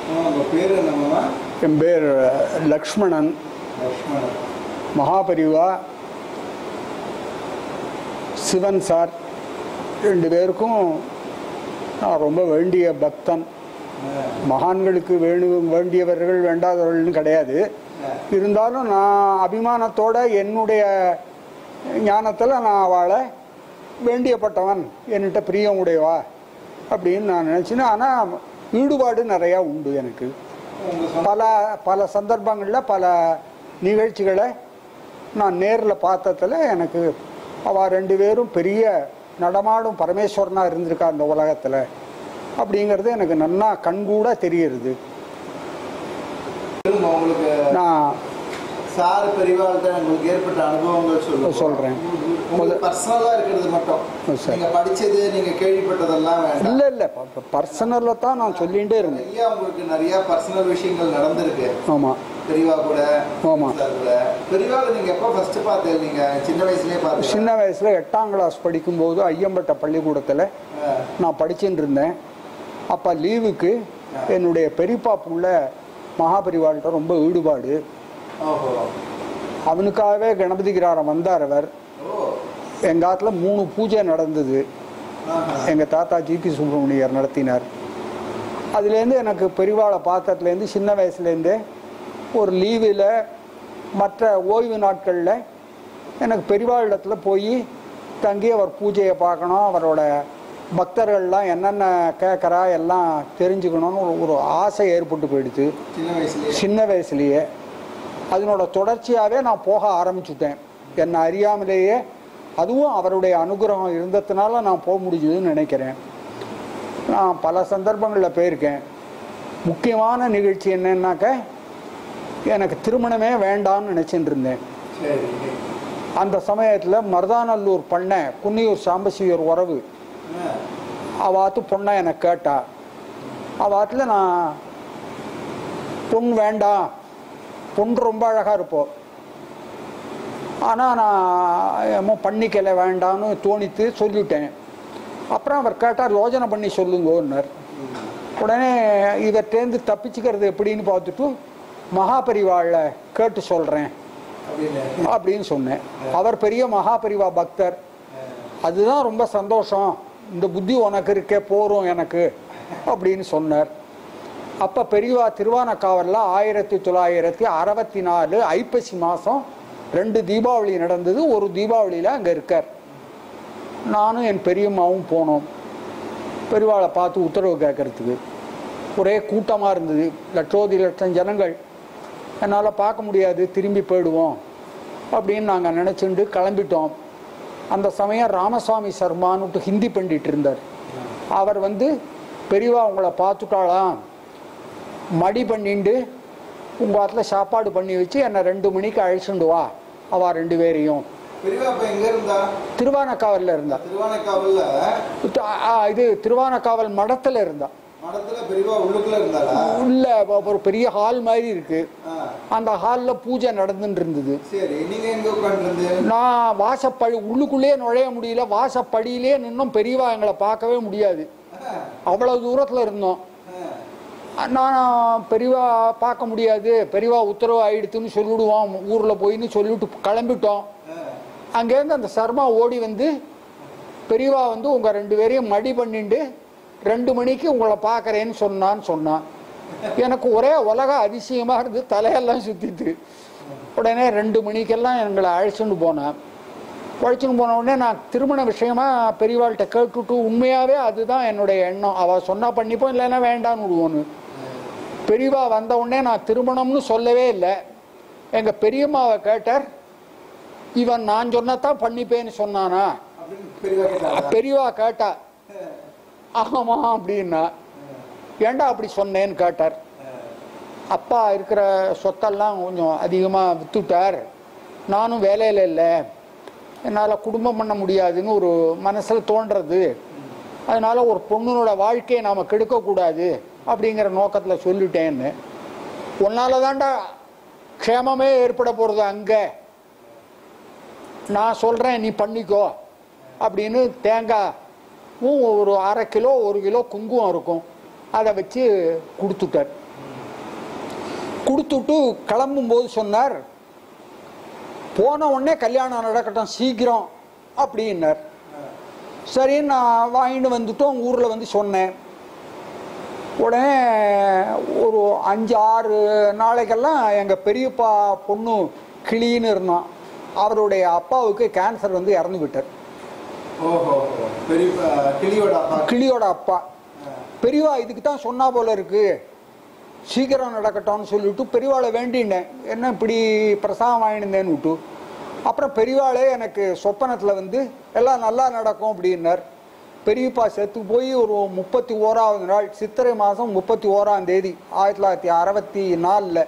உங்கள் பேர் என்னம்மா என் பேர் லக்ஷ்மணன் லக்ஷ்மணன் மகாபரிவா சிவன் சார் ரெண்டு பேருக்கும் நான் ரொம்ப வேண்டிய பக்தன் மகான்களுக்கு வேணு வேண்டியவர்கள் வேண்டாதவர்கள்னு கிடையாது இருந்தாலும் நான் அபிமானத்தோட என்னுடைய ஞானத்தில் நான் அவளை வேண்டியப்பட்டவன் என்கிட்ட பிரியம் உடையவா அப்படின்னு நான் நினச்சினேன் ஆனால் ஈடுபாடு நிறையா உண்டு எனக்கு உங்கள் சொந்த பல பல சந்தர்ப்பங்களில் பல நிகழ்ச்சிகளை நான் நேரில் பார்த்ததில் எனக்கு அவ ரெண்டு பேரும் பெரிய நடமாடும் பரமேஸ்வரனாக இருந்திருக்கா அந்த உலகத்தில் அப்படிங்கிறது எனக்கு நன்னா கண்கூட தெரியுது உங்களுக்கு நான் சார் பெரியவாள்கிட்ட உங்களுக்கு ஏற்பட்ட அனுபவங்கள் சொல்லுங்க சொல்றேன். உங்களுக்கு பர்சனலா இருக்கிறது மட்டும் சரி. நீங்க படிச்சது நீங்க கேள்விப்பட்டதெல்லாம் வேண்டாம் இல்லை இல்லை பர்சனலில் தான் நான் சொல்லிகிட்டே இருந்தேன் நிறைய உங்களுக்கு நிறைய பர்சனல் விஷயங்கள் நடந்திருக்கு ஆமாம் பெரியவா கூட ஆமா. சார் கூட பெரியவாளை நீங்க எப்போ ஃபர்ஸ்ட் பார்த்தீங்க நீங்க சின்ன வயசுலயே பார்த்தீங்க சின்ன வயசில் எட்டாம் கிளாஸ் படிக்கும்போது ஐயம்பட்ட பள்ளிக்கூடத்தில் நான் படிச்சுட்டு இருந்தேன் அப்போ லீவுக்கு என்னுடைய பெரியப்பா புள்ள மகாபரிவாள்கிட்ட ரொம்ப ஈடுபாடு ஓஹோ அவனுக்காகவே கணபதி கிராரம் வந்தார் அவர் ஓ எங்கள் ஆத்துல மூணு பூஜை நடந்தது ஆஹா. எங்கள் தாத்தா ஜிபி சுப்பிரமணியர் நடத்தினார் அதுலேருந்து எனக்கு பெரிவாளை பார்த்ததுலேருந்து சின்ன வயசுலேருந்தே ஒரு லீவில் மற்ற ஓய்வு நாட்களில் எனக்கு பெரிவாளிடத்துல போய் தங்கி அவர் பூஜையை பார்க்கணும் அவரோட பக்தர்கள்லாம் என்னென்ன கேட்குறா எல்லாம் தெரிஞ்சுக்கணும்னு ஒரு- ஒரு ஆசை ஏற்பட்டு போயிடுது சின்ன வயசுலயே சின்ன வயசுலேயே அதனோட தொடர்ச்சியாகவே நான் போக ஆரம்பிச்சுட்டேன் என்னை அறியாமலேயே அதுவும் அவருடைய அனுகிரகம் இருந்ததுனால நான் போக முடிஞ்சதுன்னு நினைக்கிறேன் நான் பல சந்தர்ப்பங்களில் போயிருக்கேன் முக்கியமான நிகழ்ச்சி என்னன்னாக்க எனக்கு திருமணமே வேண்டாம்னு நினச்சிட்டு இருந்தேன் சரி அந்த சமயத்தில் மருதாநல்லூர் பண்ண குன்னியூர் சாம்பசிவர் உறவு ஆ. அவாத்து பொண்ணை எனக்கு கேட்டா அவாத்தில் நான் பொண்ணு வேண்டாம் பொண்ணு ரொம்ப அழகாக இருப்போம் ஆனால் நான் ஏமோ பண்ணிக்கல வேண்டாம்னு தோணித்து சொல்லிட்டேன் அப்புறம் அவர் கேட்டார் யோஜனை பண்ணி சொல்லுங்கன்னார் உடனே இவர்கிட்டேருந்து தப்பிச்சுக்கிறது எப்படின்னு பார்த்துட்டு மகாபரிவாளை கேட்டு சொல்கிறேன் அப்படின்னு அப்படின்னு சொன்னேன் அவர் பெரிய மகாபரிவா பக்தர் அதுதான் ரொம்ப சந்தோஷம் இந்த புத்தி உனக்கு இருக்கே போரும் எனக்கு அப்படின்னு சொன்னார் அப்போ பெரியவா திருவானக்காவலில் ஆயிரத்தி தொள்ளாயிரத்தி அறுபத்தி நாலு ஐப்பசி மாதம் ரெண்டு தீபாவளி நடந்தது ஒரு தீபாவளியில் அங்கே இருக்கார் நானும் என் பெரியம்மாவும் போனோம் பெரியவாளை பார்த்து உத்தரவு கேட்கறதுக்கு ஒரே கூட்டமாக இருந்தது லட்சோதி லட்சம் ஜனங்கள் என்னால் பார்க்க முடியாது திரும்பி போயிடுவோம் அப்படின்னு நாங்கள் நினச்சிண்டு கிளம்பிட்டோம் அந்த சமயம் ராமசாமி சர்மான்னுட்டு ஹிந்தி பண்ணிட்டு இருந்தார் அவர் வந்து பெரியவா உங்களை பார்த்துட்டாளாம் மடி பண்ணிண்டு உங்கள் ஆத்துல சாப்பாடு பண்ணி வச்சு என்னை ரெண்டு மணிக்கு அழைச்சிண்டு வா அவ ரெண்டு பேரையும் பெரியவா இப்ப எங்க இருந்தா திருவானக்காவலில் இருந்தா திருவானைக்காவல்ல த- ஆ, இது திருவானக்காவல் மடத்தில் இருந்தா மடத்துல பெரியவா உள்ளுக்குள்ள இருந்தாளா உள்ள ஒரு பெரிய ஹால் மாதிரி இருக்கு ஆ, அந்த ஹாலில் பூஜை நடந்துட்டு இருந்தது சரி நீங்க எங்க உட்காந்துருந்து நான் வாசப்படி உள்ளுக்குள்ளேயே நுழைய முடியல வாசப்படியிலே நின்னும் பெரியவா எங்களை பார்க்கவே முடியாது அவ்வளவு தூரத்தில் இருந்தோம் நான் பெரியவா பார்க்க முடியாது பெரியவா உத்தரவு ஆயிடுத்துன்னு சொல்லிவிடுவோம் ஊரில் போயின்னு சொல்லிவிட்டு கிளம்பிட்டோம் அங்கேருந்து அந்த சர்மா ஓடி வந்து பெரியவா வந்து உங்கள் ரெண்டு பேரையும் மடி பண்ணிண்டு ரெண்டு மணிக்கு உங்களை பார்க்குறேன்னு சொன்னான்னு சொன்னான் எனக்கு ஒரே உலக அதிசயமாக இருந்து தலையெல்லாம் சுற்றிட்டு உடனே ரெண்டு மணிக்கெல்லாம் எங்களை அழைச்சிட்டு போனேன் அழைச்சிட்டு போன உடனே நான் திருமண விஷயமா பெரியவாள்கிட்ட கேட்டுட்டு உண்மையாகவே அதுதான் என்னுடைய எண்ணம் அவள் சொன்னா பண்ணிப்போம் இல்லைன்னா வேண்டான்னு விடுவோன்னு பெரியவா வந்த உடனே நான் திருமணம்னு சொல்லவே இல்லை எங்கள் பெரியம்மாவை கேட்டார் இவன் நான் சொன்னதான் பண்ணிப்பேன்னு சொன்னானா அப்படின்னு பெரியவா கேட்டாளா? பெரியவா கேட்டா ஆமா அப்படின்னா ஏன்டா அப்படி சொன்னேன்னு கேட்டார் அப்பா இருக்கிற சொத்தெல்லாம் கொஞ்சம் அதிகமாக வித்துட்டார் நானும் வேலையில் இல்லை என்னால் குடும்பம் பண்ண முடியாதுன்னு ஒரு மனசில் தோன்றது அதனால ஒரு பொண்ணுனோட வாழ்க்கையை நாம் கெடுக்கக்கூடாது அப்படிங்கிற நோக்கத்தில் சொல்லிட்டேன்னு உன்னால தான்டா க்ஷேமமே ஏற்பட போகிறது அங்கே நான் சொல்கிறேன் நீ பண்ணிக்கோ அப்படின்னு தேங்காய் ஒரு அரை கிலோ ஒரு கிலோ குங்குமம் இருக்கும் அதை வச்சு கொடுத்துட்டார் கொடுத்துட்டு கிளம்பும்போது சொன்னார் போன உடனே கல்யாணம் நடக்கட்டும் சீக்கிரம் அப்படின்னார் சரி நான் வாங்கிட்டு வந்துட்டோம் ஊரில் வந்து சொன்னேன் உடனே ஒரு அஞ்சு ஆறு நாளைக்கெல்லாம் எங்கள் பெரியப்பா பொண்ணு கிளின்னு இருந்தான் அவருடைய அப்பாவுக்கு கேன்சர் வந்து இறந்து விட்டார் ஓஹோ பெரிய கிளியோட அப்பா கிளியோட அப்பா ஆ. பெரியவா இதுக்கு தான் சொன்னா போல இருக்கு சீக்கிரம் நடக்கட்டும்னு சொல்லிட்டு பெரியவாளை வேண்டினேன் என்ன இப்படி பிரசாதம் வாங்கினேன்னு விட்டு அப்புறம் பெரியவாளே எனக்கு சொப்பனத்தில் வந்து எல்லாம் நல்லா நடக்கும் அப்படின்னார் பெரியப்பா செத்து போய் ஒரு முப்பத்தி ஓராவது நாள் சித்திரை மாதம் முப்பத்தி ஓராம் தேதி ஆயிரத்தி தொள்ளாயிரத்தி அறுபத்தி நாலில்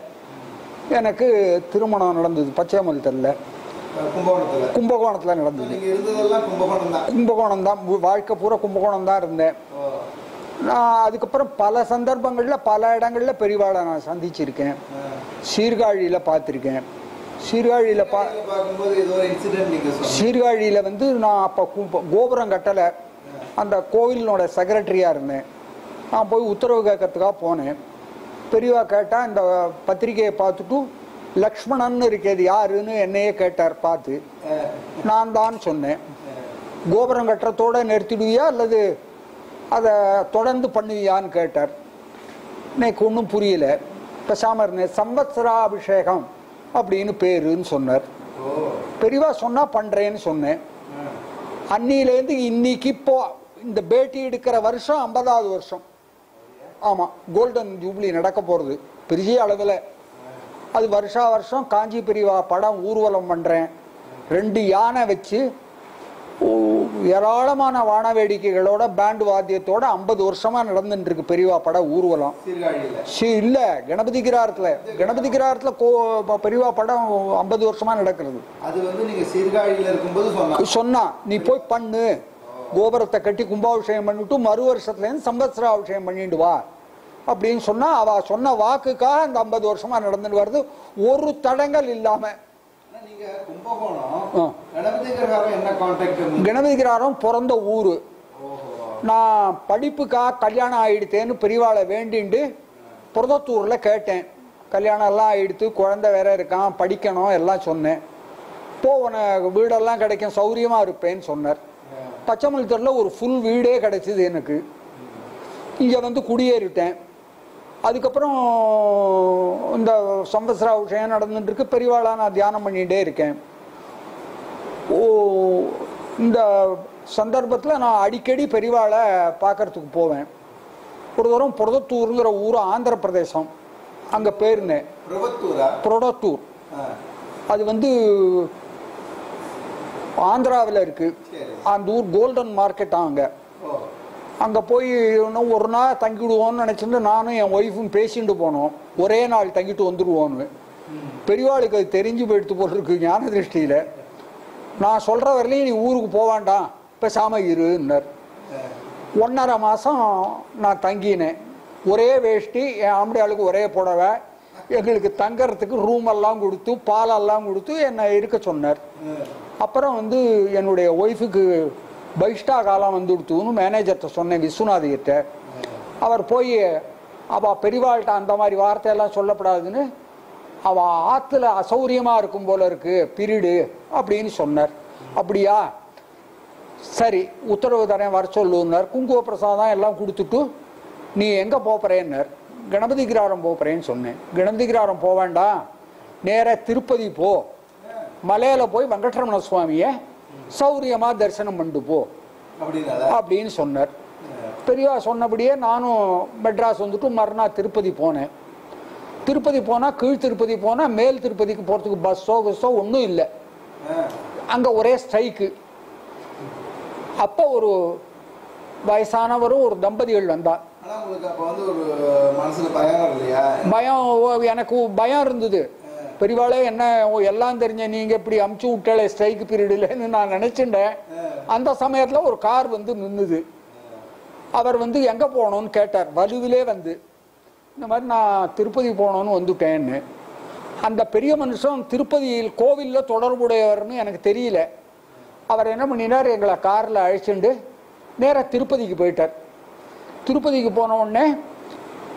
எனக்கு திருமணம் நடந்தது பச்சையமலத்தில் கும்பகோணத்துல கும்பகோணத்தில் நடந்தது நீங்க இருந்ததெல்லாம் கும்பகோணம் தான் கும்பகோணம் தான் வாழ்க்கை பூரா கும்பகோணம் தான் இருந்தேன் ஓ நான் அதுக்கப்புறம் பல சந்தர்ப்பங்களில் பல இடங்களில் பெரியவாளை நான் சந்திச்சிருக்கேன் ஆ. சீர்காழியில் பார்த்துருக்கேன் சீர்காழியில் பா நீங்க பார்க்கும்போது ஏதோ ஒரு இன்சிடென்ட் நீங்க சொன்னீங்க சீர்காழியில் வந்து நான் அப்போ கோபுரம் கட்டலை அந்த கோவிலினோட செக்ரட்டரியாக இருந்தேன் நான் போய் உத்தரவு கேட்கறதுக்காக போனேன் பெரியவா கேட்டால் இந்த பத்திரிகையை பார்த்துட்டு லக்ஷ்மணன் இருக்கிறது யாருன்னு என்னையே கேட்டார் பார்த்து ஆ. நான் தான் சொன்னேன் கோபுரம் கட்டுறதோட நிறுத்திடுவியா அல்லது அதை தொடர்ந்து பண்ணுவியான்னு கேட்டார் எனக்கு ஒன்றும் புரியல பேசாம இருந்தேன் சம்பத்சராபிஷேகம் அப்படின்னு பேருன்னு சொன்னார் ஓ பெரியவா சொன்னா பண்றேன்னு சொன்னேன் ஆ. அன்னிலேருந்து இன்னைக்கு இப்போ இந்த பேட்டி எடுக்கிற வருஷம் ஐம்பதாவது வருஷம் ஆமா கோல்டன் ஜூப்ளி நடக்க போறது பெரிய அளவில் அது வருஷா வருஷம் காஞ்சி பெரியவா படம் ஊர்வலம் பண்றேன் ரெண்டு யானை வச்சு ஓ, ஏராளமான வான வேடிக்கைகளோட பேண்ட் வாத்தியத்தோட ஐம்பது வருஷமா நடந்துட்டு இருக்கு பெரியவா பட ஊர்வலம் சீர்காழியில சி இல்ல கணபதி கிராரத்துல கணபதி கிராரத்துல கோ பெரியவா படம் ஐம்பது வருஷமா நடக்கிறது அது வந்து நீங்க சீர்காழியில இருக்கும்போது சொன்னாங்க சொன்னா நீ போய் பண்ணு கோபுரத்தை கட்டி கும்பாபிஷேகம் பண்ணிட்டு மறு வருஷத்துல இருந்து சம்பத்சராபிஷேகம் பண்ணிட்டு வா அப்படின்னு சொன்னா அவ சொன்ன வாக்குக்காக அந்த ஐம்பது வருஷமா நடந்துட்டு வருது ஒரு தடங்கள் இல்லாம ஆனா நீங்க கும்பகோணம் ஆ. கணபதி கிரகாரம் என்ன கான்டாக்ட் கணபதி கிராரம் பிறந்த ஊரு ஓஹோ நான் படிப்புக்காக கல்யாணம் ஆயிடுத்தேன்னு பெரியவாளை வேண்டிண்டு புரதத்தூர்ல கேட்டேன் கல்யாணம் எல்லாம் ஆயிடுத்து குழந்தை வேற இருக்கான் படிக்கணும் எல்லாம் சொன்னேன் போ உனக்கு வீடெல்லாம் கிடைக்கும் சௌரியமா இருப்பேன்னு சொன்னார் பச்சைமலைத்தூரில் ஒரு ஃபுல் வீடே கிடைச்சிது எனக்கு இங்கே வந்து குடியேறிட்டேன் அதுக்கப்புறம் இந்த சம்பத்சரா விஷயம் நடந்துட்டு இருக்கு பெரியவாளா நான் தியானம் பண்ணிகிட்டே இருக்கேன் ஓ இந்த சந்தர்ப்பத்தில் நான் அடிக்கடி பெரியவாளை பார்க்கறதுக்கு போவேன் ஒரு தூரம் புரதத்தூருங்கிற ஊர் ஆந்திர பிரதேசம் அங்கே போயிருந்தேன் பிரபத்தூரா புரதத்தூர் ஆ. அது வந்து ஆந்திராவில் இருக்கு சரி அந்த ஊர் கோல்டன் மார்க்கெட்டா அங்கே ஓ அங்கே போய் இன்னும் ஒரு நாள் தங்கிடுவோம்னு நினச்சிட்டு நானும் என் ஒய்ஃபும் பேசிட்டு போனோம் ஒரே நாள் தங்கிட்டு வந்துடுவோன்னு பெரியவாளுக்கு அது தெரிஞ்சு போயிடுத்து போல் இருக்கு ஞான திருஷ்டியில் நான் சொல்கிற வரையிலையும் நீ ஊருக்கு போவாண்டாம் பேசாமல் இருன்னார் ஒன்றரை மாதம் நான் தங்கினேன் ஒரே வேஷ்டி என் ஆம்படியாளுக்கு ஒரே புடவை எங்களுக்கு தங்கறதுக்கு ரூம் எல்லாம் கொடுத்து பாலெல்லாம் கொடுத்து என்னை இருக்க சொன்னார் அப்புறம் வந்து என்னுடைய ஒய்ஃபுக்கு பைஷ்டா காலம் வந்து கொடுத்துன்னு மேனேஜர்கிட்ட சொன்னேன் விஸ்வநாதிகிட்ட அவர் போய் அவ பெரியவாள்கிட்ட அந்த மாதிரி வார்த்தையெல்லாம் சொல்லப்படாதுன்னு அவ ஆற்றுல அசௌரியமாக இருக்கும் போல இருக்கு பீரியடு அப்படின்னு சொன்னார் அப்படியா சரி உத்தரவு தரேன் வர சொல்லுன்னார் குங்கும பிரசாதம் எல்லாம் கொடுத்துட்டு நீ எங்கே போகிறேன்னார் கணபதி கிராரம் போகிறேன்னு சொன்னேன் கணபதி கிராரம் போக வேண்டாம் நேராக திருப்பதி போ மலையில போய் வெங்கட்ரமண சுவாமியை சௌரியமாக தரிசனம் பண்ணிட்டு போ அப்படின்னால அப்படின்னு சொன்னார் பெரியவா சொன்னபடியே நானும் மெட்ராஸ் வந்துட்டு மறுநாள் திருப்பதி போனேன் திருப்பதி போனால் கீழ் திருப்பதி போனால் மேல் திருப்பதிக்கு போகிறதுக்கு பஸ்ஸோ பஸ்ஸோ ஒன்றும் இல்லை அங்கே ஒரே ஸ்ட்ரைக்கு அப்போ ஒரு வயசானவரும் ஒரு தம்பதிகள் வந்தா ஆனா உங்களுக்கு அப்ப வந்து ஒரு மனசுல பயம் இல்லையா பயம் ஓ- எனக்கு பயம் இருந்தது பெரியவாளே என்ன ஓ, எல்லாம் தெரிஞ்ச நீங்க இப்படி அமுச்சு விட்டாலே ஸ்ட்ரைக் பீரியட்லன்னு நான் நினைச்சுட்டேன் அந்த சமயத்துல ஒரு கார் வந்து நின்னுது அவர் வந்து எங்க போகணும்னு கேட்டார் வலுவிலே வந்து இந்த மாதிரி நான் திருப்பதி போகணும்னு வந்துட்டேன்னு அந்த பெரிய மனுஷன் திருப்பதியில் கோவிலில் தொடர்புடையவர்னு எனக்கு தெரியல அவர் என்ன பண்ணினார் எங்களை காரில் அழைச்சிண்டு நேராக திருப்பதிக்கு போயிட்டார் திருப்பதிக்கு போன உடனே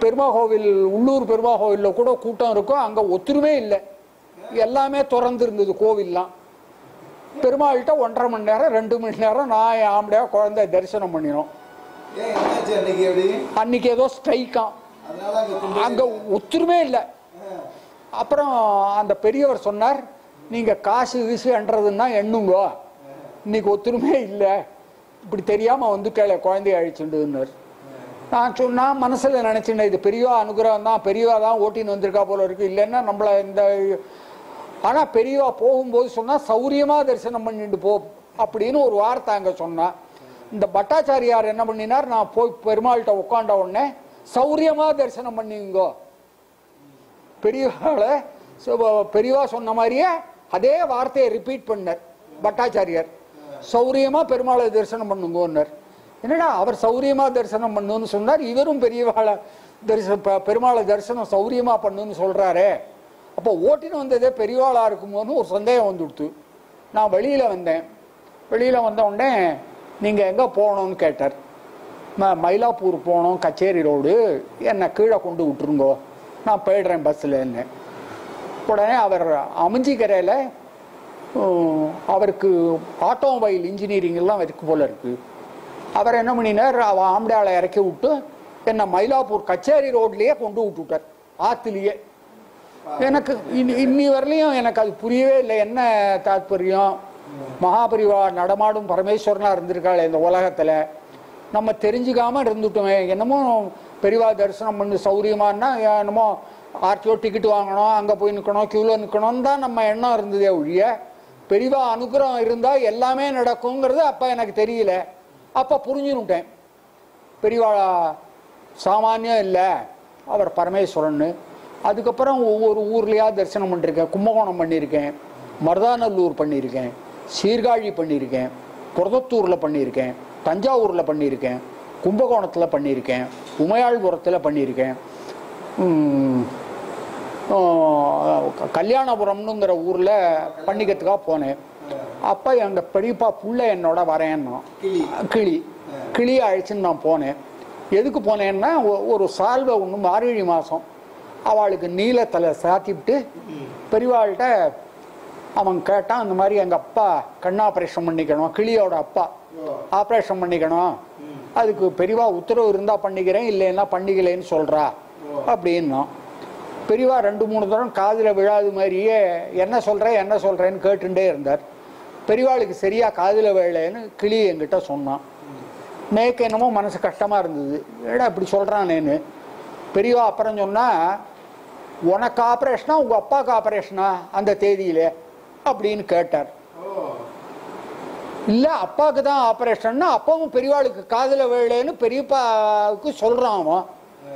பெருமா கோவில் உள்ளூர் பெருமா கோவிலில் கூட கூட்டம் இருக்கும் அங்கே ஒத்துருமே இல்லை எல்லாமே திறந்து இருந்தது கோவில்லாம் பெருமாள்கிட்ட ஒன்றரை மணி நேரம் ரெண்டு மணி நேரம் நான் என் ஆம்படையா குழந்தை தரிசனம் பண்ணினோம் ஏன் என்னாச்சு அன்னைக்கு எப்படி அன்னைக்கு ஏதோ ஸ்ட்ரைக்காம் அதனால அங்க கும்பல் அங்கே ஒத்துருமே இல்லை அப்புறம் அந்த பெரியவர் சொன்னார் நீங்கள் காசு கீசு என்றதுன்னா எண்ணுங்க இன்னைக்கு ஒத்துருமே இல்லை இப்படி தெரியாமல் வந்துட்டேளே குழந்தைய அழிச்சுண்டுன்னார் நான் சொன்னா மனசில் நினச்சினேன் இது பெரியவா அனுகிரகம் தான் பெரியவா தான் ஓட்டின்னு வந்திருக்கா போல இருக்கு இல்லைன்னா நம்மளை இந்த ஆனால் பெரியவா போகும்போது சொன்னால் சௌரியமாக தரிசனம் பண்ணிட்டு போ அப்படின்னு ஒரு வார்த்தை அங்கே சொன்னா இந்த பட்டாச்சாரியார் என்ன பண்ணினார் நான் போய் பெருமாள்கிட்ட உட்காண்ட உடனே சௌரியமாக தரிசனம் பண்ணிங்கோ பெரியவாளை சு- பெரியவா சொன்ன மாதிரியே அதே வார்த்தையை ரிப்பீட் பண்ணார் பட்டாச்சாரியார் சௌரியமா பெருமாளை தரிசனம் பண்ணுங்கன்னார் என்னடா அவர் சௌரியமா தரிசனம் பண்ணுன்னு சொன்னார் இவரும் பெரியவாளை தரிசனம் பெ- பெருமாளை தரிசனம் சௌரியமா பண்ணுன்னு சொல்றாரே அப்போ ஓட்டின்னு வந்ததே பெரியவாளா இருக்குமோன்னு ஒரு சந்தேகம் வந்துடுத்து நான் வெளியில வந்தேன் வெளியில வந்த உடனே நீங்க எங்க போகணும்னு கேட்டார் நான் மயிலாப்பூர் போனோம் கச்சேரி ரோடு என்னை கீழே கொண்டு விட்டுருங்கோ நான் போயிடுறேன் பஸ்ஸில் என்ன உடனே அவர் அமைஞ்சிக்கரையில் அவருக்கு ஆட்டோமொபைல் இன்ஜினியரிங் எல்லாம் இருக்கு போல இருக்கு அவர் என்ன பண்ணினார் அவ ஆம்படையாளை இறக்கி விட்டு என்னை மயிலாப்பூர் கச்சேரி ரோட்லேயே கொண்டு விட்டுட்டார் ஆத்துலேயே எனக்கு இனி இன்னி வரலையும் எனக்கு அது புரியவே இல்லை என்ன தாத்பரியம் மகாபரிவா நடமாடும் பரமேஸ்வரனா இருந்திருக்காள் இந்த உலகத்துல நம்ம தெரிஞ்சுக்காம இருந்துட்டோமே என்னமோ பெரியவா தரிசனம் பண்ணு சௌரியமானா என்னமோ ஆர்டிஓ டிக்கெட் வாங்கணும் அங்க போய் நிக்கணும் கியூல நிக்கணும்னு தான் நம்ம எண்ணம் இருந்ததே ஒழிய பெரியவா அனுகிரகம் இருந்தா எல்லாமே நடக்குங்கிறது அப்ப எனக்கு தெரியல அப்ப புரிஞ்சுனுட்டேன் பெரியவா சாமானியம் இல்லை அவர் பரமேஸ்வரன் அதுக்கப்புறம் ஒவ்வொரு ஊர்லேயா தரிசனம் பண்ணிருக்கேன் கும்பகோணம் பண்ணியிருக்கேன் மருதாநல்லூர் பண்ணியிருக்கேன் சீர்காழி பண்ணியிருக்கேன் புரதத்தூரில் பண்ணியிருக்கேன் தஞ்சாவூரில் பண்ணியிருக்கேன் கும்பகோணத்தில் பண்ணியிருக்கேன் உமையாள்புரத்தில் பண்ணியிருக்கேன் உம், ஆ, கல்யாணபுரம்னுங்கிற ஊரில் பண்ணிக்கிறதுக்காக போனேன் அப்போ எங்கள் பெரியப்பா புள்ள என்னோட வரேன்னா கிளி கிளி கிளி அழைச்சின்னு நான் போனேன் எதுக்கு போனேன்னா ஒ- ஒரு சால்வை ஒன்று மார்கழி மாதம் அவளுக்கு நீலத்தலை சாத்திவிட்டு பெரியவாள்கிட்ட அவன் கேட்டான் அந்த மாதிரி எங்கள் அப்பா கண் ஆப்ரேஷன் பண்ணிக்கணும் கிளியோட அப்பா ஆப்ரேஷன் பண்ணிக்கணும் அதுக்கு பெரியவா உத்தரவு இருந்தால் பண்ணிக்கிறேன் இல்லைன்னா பண்ணிக்கலைன்னு சொல்கிறா அப்படின்னா பெரியவா ரெண்டு மூணு தரம் காதில் விழாது மாதிரியே என்ன சொல்கிறேன் என்ன சொல்கிறேன்னு கேட்டுட்டே இருந்தார் பெரியவாளுக்கு சரியா காதில் விழலைன்னு கிளி என்கிட்ட சொன்னான் மேற்கு என்னமோ மனசு கஷ்டமாக இருந்தது ஏடா இப்படி சொல்கிறானேன்னு பெரியவா அப்புறம் சொன்னா உனக்கு ஆப்ரேஷனா உங்கள் அப்பாவுக்கு ஆப்ரேஷனா அந்த தேதியிலே அப்படின்னு கேட்டார் ஓ இல்லை அப்பாவுக்கு தான் ஆப்ரேஷன்னா அப்பாவும் பெரியவாளுக்கு காதில் விழலைன்னு பெரியப்பாவுக்கு சொல்கிறான் அவன்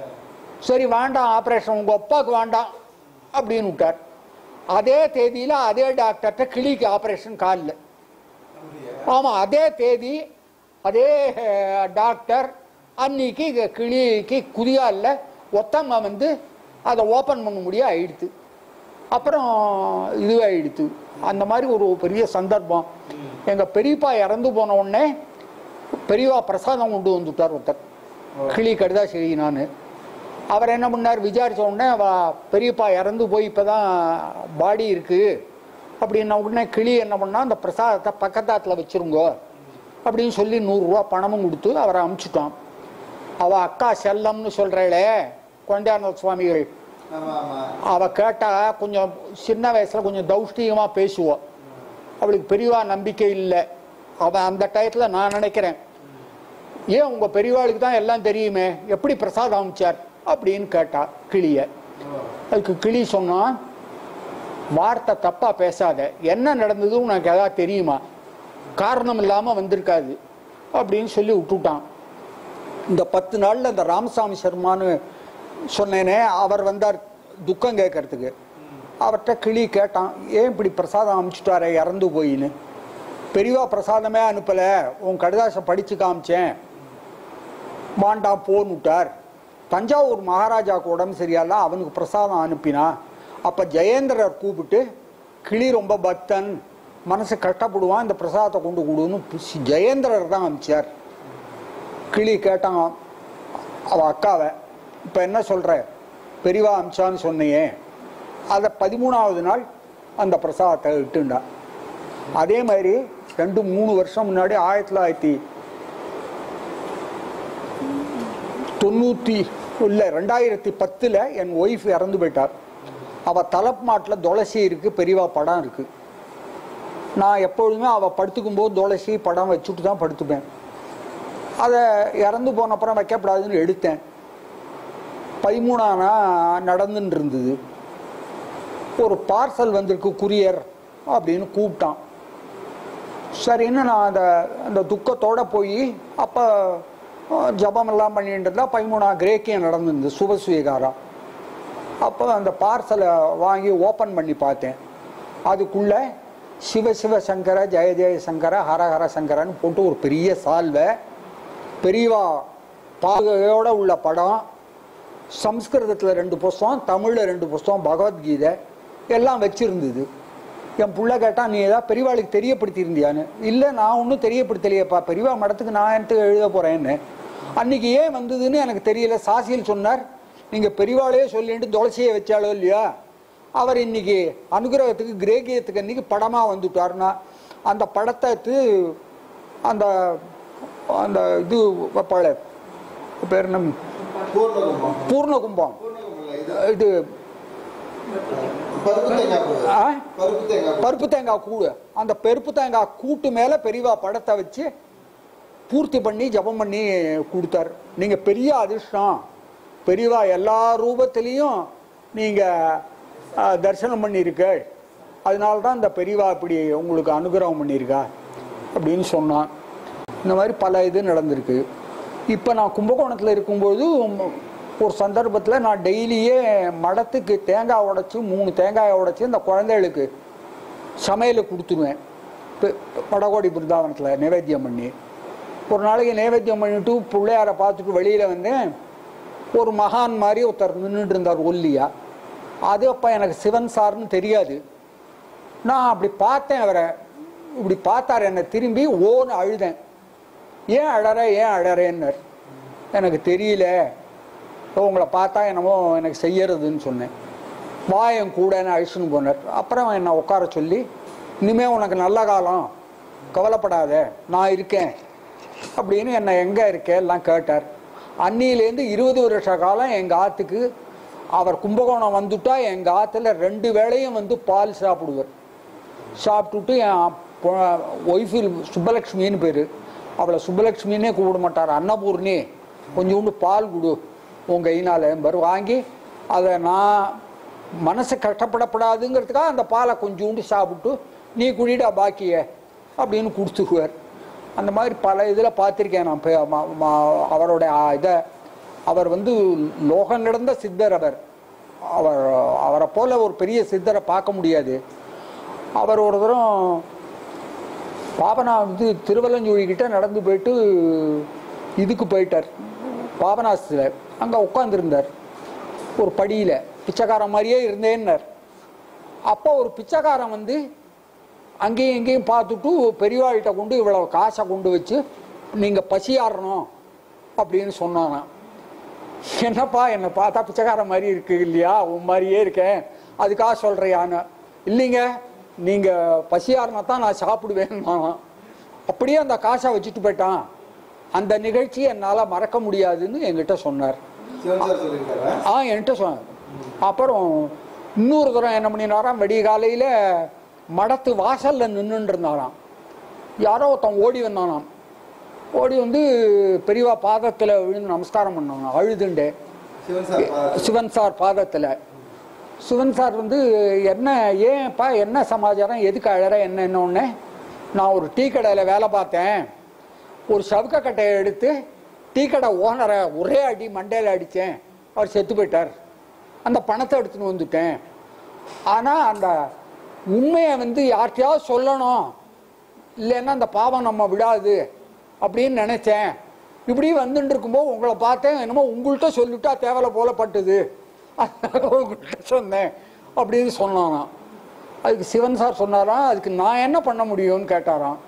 சரி வேண்டாம் ஆப்ரேஷன் உங்கள் அப்பாவுக்கு வேண்டாம் அப்படின்னு விட்டார் அதே தேதியில் அதே டாக்டர்கிட்ட கிளிக்கு ஆப்ரேஷன் காலில் அப்படியா ஆமாம் அதே தேதி அதே அஹ், டாக்டர் அன்னைக்கு இங்க கிளிக்கு குதிகாலில் ஒத்தங்க வந்து அதை ஓப்பன் பண்ண முடியாது ஆயிடுத்து அப்புறம் இதுவாயிடுத்து அந்த மாதிரி ஒரு பெரிய சந்தர்ப்பம் எங்கள் பெரியப்பா இறந்து போன உடனே பெரியவா பிரசாதம் கொண்டு வந்துட்டார் ஒருத்தர் கிளி கடுதா சரி நான் அவர் என்ன பண்ணார் விசாரிச்ச உடனே அவ பெரியப்பா இறந்து போய் இப்பதான் பாடி இருக்கு அப்படின்ன உடனே கிளி என்ன பண்ணா அந்த பிரசாதத்தை பக்கத்தாத்துல வச்சிருங்கோ அப்படின்னு சொல்லி நூறுரூவா பணமும் கொடுத்து அவரை அமுச்சிட்டான் அவ அக்கா செல்லம்னு சொல்றாளே குழந்தையானந்த சுவாமிகள் ஆமா ஆமா அவ கேட்டா கொஞ்சம் சின்ன வயசுல கொஞ்சம் தௌஷ்டிகமா பேசுவா அவளுக்கு பெரியவா நம்பிக்கை இல்லை அவன் அந்த டயத்துல நான் நினைக்கிறேன் ஏன் உங்க பெரியவாளுக்கு தான் எல்லாம் தெரியுமே எப்படி பிரசாதம் அமைச்சார் அப்படின்னு கேட்டா கிளிய ஓ அதுக்கு கிளி சொன்னான் வார்த்தை தப்பா பேசாத என்ன நடந்தது உனக்கு ஏதாவது தெரியுமா காரணம் இல்லாம வந்திருக்காது அப்படின்னு சொல்லி விட்டுட்டான் இந்த பத்து நாள்ல இந்த ராமசாமி சர்மான்னு சொன்னேனே அவர் வந்தார் துக்கம் கேட்கறதுக்கு அவர்கிட்ட கிளி கேட்டான் ஏன் இப்படி பிரசாதம் அனுப்பிச்சுட்டாரே இறந்து போயின்னு பெரியவா பிரசாதமே அனுப்பல உன் கடிதாசம் படிச்சு காமிச்சேன் வாண்டாம் போன்னு விட்டார் தஞ்சாவூர் மகாராஜாவுக்கு உடம்பு சரியால அவனுக்கு பிரசாதம் அனுப்பினா அப்ப ஜெயேந்திரர் கூப்பிட்டு கிளி ரொம்ப பக்தன் மனசு கஷ்டப்படுவான் இந்த பிரசாதத்தை கொண்டு கொடுன்னு புசி- ஜெயேந்திரர் தான் அனுப்பிச்சார் கிளி கேட்டான் அவ அக்காவை இப்போ என்ன சொல்கிற பெரியவா அம்சான்னு சொன்னியே அதை பதிமூணாவது நாள் அந்த பிரசாதத்தை இட்டுண்டா அதே மாதிரி ரெண்டு மூணு வருஷம் முன்னாடி ஆயிரத்தி தொள்ளாயிரத்தி தொண்ணூற்றி இல்லை ரெண்டாயிரத்தி பத்தில் என் ஒய்ஃப் இறந்து போயிட்டார் அவள் தலப் மாட்டில் துளசி இருக்குது பெரியவா படம் இருக்குது நான் எப்பொழுதுமே அவள் படுத்துக்கும் போது துளசி படம் வச்சுட்டு தான் படுத்துப்பேன் அதை இறந்து போன அப்புறம் வைக்கப்படாதுன்னு எடுத்தேன் பதிமூணானா நடந்துன்னு இருந்தது ஒரு பார்சல் வந்திருக்கு குரியர் அப்படின்னு கூப்பிட்டான் சரின்னு நான் அந்த அந்த துக்கத்தோட போய் அப்போ ஜபம் எல்லாம் பண்ணிட்டு இருந்தா பதிமூணா கிரேக்கியம் நடந்திருந்தது சுபஸ்வீகாரம் அப்போ அந்த பார்சலை வாங்கி ஓப்பன் பண்ணி பார்த்தேன் அதுக்குள்ள சிவ சிவ சங்கர ஜெய ஜெய சங்கர ஹர ஹர சங்கரன்னு போட்டு ஒரு பெரிய சால்வை பெரியவா பாகையோட உள்ள படம் சம்ஸ்கிருதத்தில் ரெண்டு புஸ்தகம் தமிழில் ரெண்டு புஸ்தகம் பகவத்கீதை எல்லாம் வச்சிருந்தது என் புள்ள கேட்டான் நீ ஏதாவது பெரியவாளுக்கு தெரியப்படுத்தியிருந்தியான்னு இல்லை நான் ஒன்றும் தெரியப்படுத்தலையேப்பா பெரியவா மடத்துக்கு நான் எனக்கு எழுத போகிறேன்னு அன்னைக்கு ஏன் வந்ததுன்னு எனக்கு தெரியல சாசியில் சொன்னார் நீங்கள் பெரியவாளையே சொல்லிட்டு துளசியை வச்சாலோ இல்லையா அவர் இன்னைக்கு அனுகிரகத்துக்கு கிரேகியத்துக்கு அன்னைக்கு படமாக வந்துட்டார்னா அந்த படத்தை எடுத்து அந்த அந்த இது வைப்பாள பேர் என்ன பூர்ணகும்பம் பூர்ண கும்பம் பூர்ணகும்பம் இல்லை இது இது பருப்பு தேங்காய் பூ. ஆ? பருப்பு தேங்காய் பூ. பருப்பு தேங்காய் கூடு அந்த பருப்பு தேங்காய் கூட்டு மேல பெரியவா படத்தை வச்சு பூர்த்தி பண்ணி ஜபம் பண்ணி கொடுத்தார் நீங்க பெரிய அதிர்ஷ்டம் பெரியவா எல்லா ரூபத்திலையும் நீங்க ஆ, தரிசனம் பண்ணியிருக்க அதனால தான் இந்த பெரியவா இப்படி உங்களுக்கு அனுகிரகம் பண்ணியிருக்கா அப்படின்னு சொன்னான் இந்த மாதிரி பல இது நடந்திருக்கு இப்போ நான் கும்பகோணத்தில் இருக்கும்போது ஒரு சந்தர்ப்பத்தில் நான் டெய்லியே மடத்துக்கு தேங்காய் உடைச்சி மூணு தேங்காயை உடைச்சி இந்த குழந்தைகளுக்கு சமையலுக்கு கொடுத்துருவேன் இப்போ வடகோடி பிருந்தாவனத்தில் நைவேத்தியம் பண்ணி ஒரு நாளைக்கு நைவேத்தியம் பண்ணிட்டு பிள்ளையாரை பார்த்துட்டு வெளியில் வந்தேன் ஒரு மகான் மாதிரி ஒருத்தர் நின்றுட்டு இருந்தார் ஒல்லியா அது அப்போ எனக்கு சிவன் சார்னு தெரியாது நான் அப்படி பார்த்தேன் அவரை இப்படி பார்த்தார் என்னை திரும்பி ஓன்னு அழுதேன் ஏன் அழற ஏன் அழறேன்னார் எனக்கு தெரியல உங்களை பார்த்தா என்னமோ எனக்கு செய்யறதுன்னு சொன்னேன் வா என் கூடன்னு அழிச்சுன்னு போனார் அப்புறம் என்னை உட்கார சொல்லி இனிமே உனக்கு நல்ல காலம் கவலைப்படாத நான் இருக்கேன் அப்படின்னு என்னை எங்கே இருக்கேன் எல்லாம் கேட்டார் அன்னியிலேருந்து இருபது வருஷ காலம் எங்கள் ஆற்றுக்கு அவர் கும்பகோணம் வந்துட்டா எங்கள் ஆற்றுல ரெண்டு வேளையும் வந்து பால் சாப்பிடுவார் சாப்பிட்டுட்டு என் ஒய்ஃபு சுப்பலக்ஷ்மின்னு பேர் அவளை சுப்பலக்ஷ்மின்னே கூப்பிட மாட்டார் அன்னபூர்ணி கொஞ்சோண்டு பால் கொடு உன் கையினால பரு வாங்கி அதை நான் மனசு கஷ்டப்படப்படாதுங்கிறதுக்காக அந்த பாலை கொஞ்சோண்டு சாப்பிட்டு நீ குடிடா பாக்கிய அப்படின்னு கொடுத்துக்குவார் அந்த மாதிரி பல இதில் பார்த்துருக்கேன் நான் பே- ம- ம- அவரோட ஆ- இதை அவர் வந்து லோகம் நடந்த சித்தர் அவர் அவர் அவரை போல ஒரு பெரிய சித்தரை பார்க்க முடியாது அவர் ஒரு தரம் பாபனா வந்து திருவல்லஞ்சூழி கிட்ட நடந்து போயிட்டு இதுக்கு போயிட்டார் பாபநாசத்தில் அங்கே உட்காந்துருந்தார் ஒரு படியில் பிச்சைக்காரன் மாதிரியே இருந்தேன்னார் அப்போ ஒரு பிச்சைக்காரன் வந்து அங்கேயும் இங்கேயும் பார்த்துட்டு பெரியவாள்கிட்ட கொண்டு இவ்வளவு காசை கொண்டு வச்சு நீங்கள் பசியாறணும் அப்படின்னு சொன்னானாம் என்னப்பா என்னை பார்த்தா பிச்சைக்காரன் மாதிரி இருக்கு இல்லையா உன் மாதிரியே இருக்கேன் அதுக்காக சொல்றியான்னு இல்லைங்க நீங்க பசியாருனா தான் நான் சாப்பிடுவேன் அப்படியே அந்த காசை வச்சுட்டு போயிட்டான் அந்த நிகழ்ச்சி என்னால் மறக்க முடியாதுன்னு என்கிட்ட சொன்னார் சிவன் சார் சொல்லியிருக்காரா ஆ என்கிட்ட சொன்னார் அப்புறம் இன்னொரு தரம் என்ன பண்ணினாராம் வெடிய காலையில் மடத்து வாசல்ல நின்றுட்டு இருந்தாராம் யாரோ ஒருத்தன் ஓடி வந்தானாம் ஓடி வந்து பெரியவா பாதத்தில் விழுந்து நமஸ்காரம் பண்ணாங்க அழுதுண்டே சிவன் சார் பாதத்தில். சிவன் சார் பாதத்தில் சிவன் சார் வந்து என்ன ஏன்ப்பா என்ன சமாச்சாரம் எதுக்கு அழற என்ன என்ன ஒன்று நான் ஒரு டீ கடையில் வேலை பார்த்தேன் ஒரு சவுக்க கட்டையை எடுத்து டீ கடை ஓனரை ஒரே அடி மண்டையில் அடித்தேன் அவர் செத்து போயிட்டார் அந்த பணத்தை எடுத்துன்னு வந்துட்டேன் ஆனால் அந்த உண்மையை வந்து யார்கிட்டயாவது சொல்லணும் இல்லைன்னா அந்த பாவம் நம்ம விடாது அப்படின்னு நினைச்சேன் இப்படி வந்துட்டு இருக்கும்போது உங்களை பார்த்தேன் என்னமோ உங்கள்கிட்ட சொல்லிட்டா தேவலை போல பட்டுது அதனால உங்கள்கிட்ட சொன்னேன் அப்படின்னு சொன்னானாம் அதுக்கு சிவன் சார் சொன்னாராம் அதுக்கு நான் என்ன பண்ண முடியும்னு கேட்டாராம்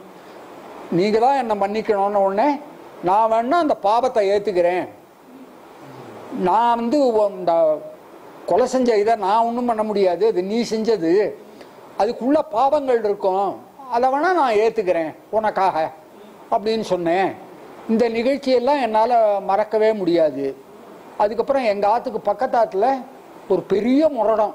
நீங்கள் தான் என்னை மன்னிக்கணும்னு உடனே நான் வேணா அந்த பாவத்தை ஏற்றுக்கிறேன் நான் வந்து உ- இந்த கொலை செஞ்ச இதை நான் ஒன்றும் பண்ண முடியாது அது நீ செஞ்சது அதுக்குள்ள பாவங்கள் இருக்கும் அதை வேணா நான் ஏற்றுக்கிறேன் உனக்காக அப்படின்னு சொன்னேன் இந்த நிகழ்ச்சியெல்லாம் என்னால் மறக்கவே முடியாது அதுக்கப்புறம் எங்கள் ஆற்றுக்கு பக்கத்தாத்தில் ஒரு பெரிய முரடம்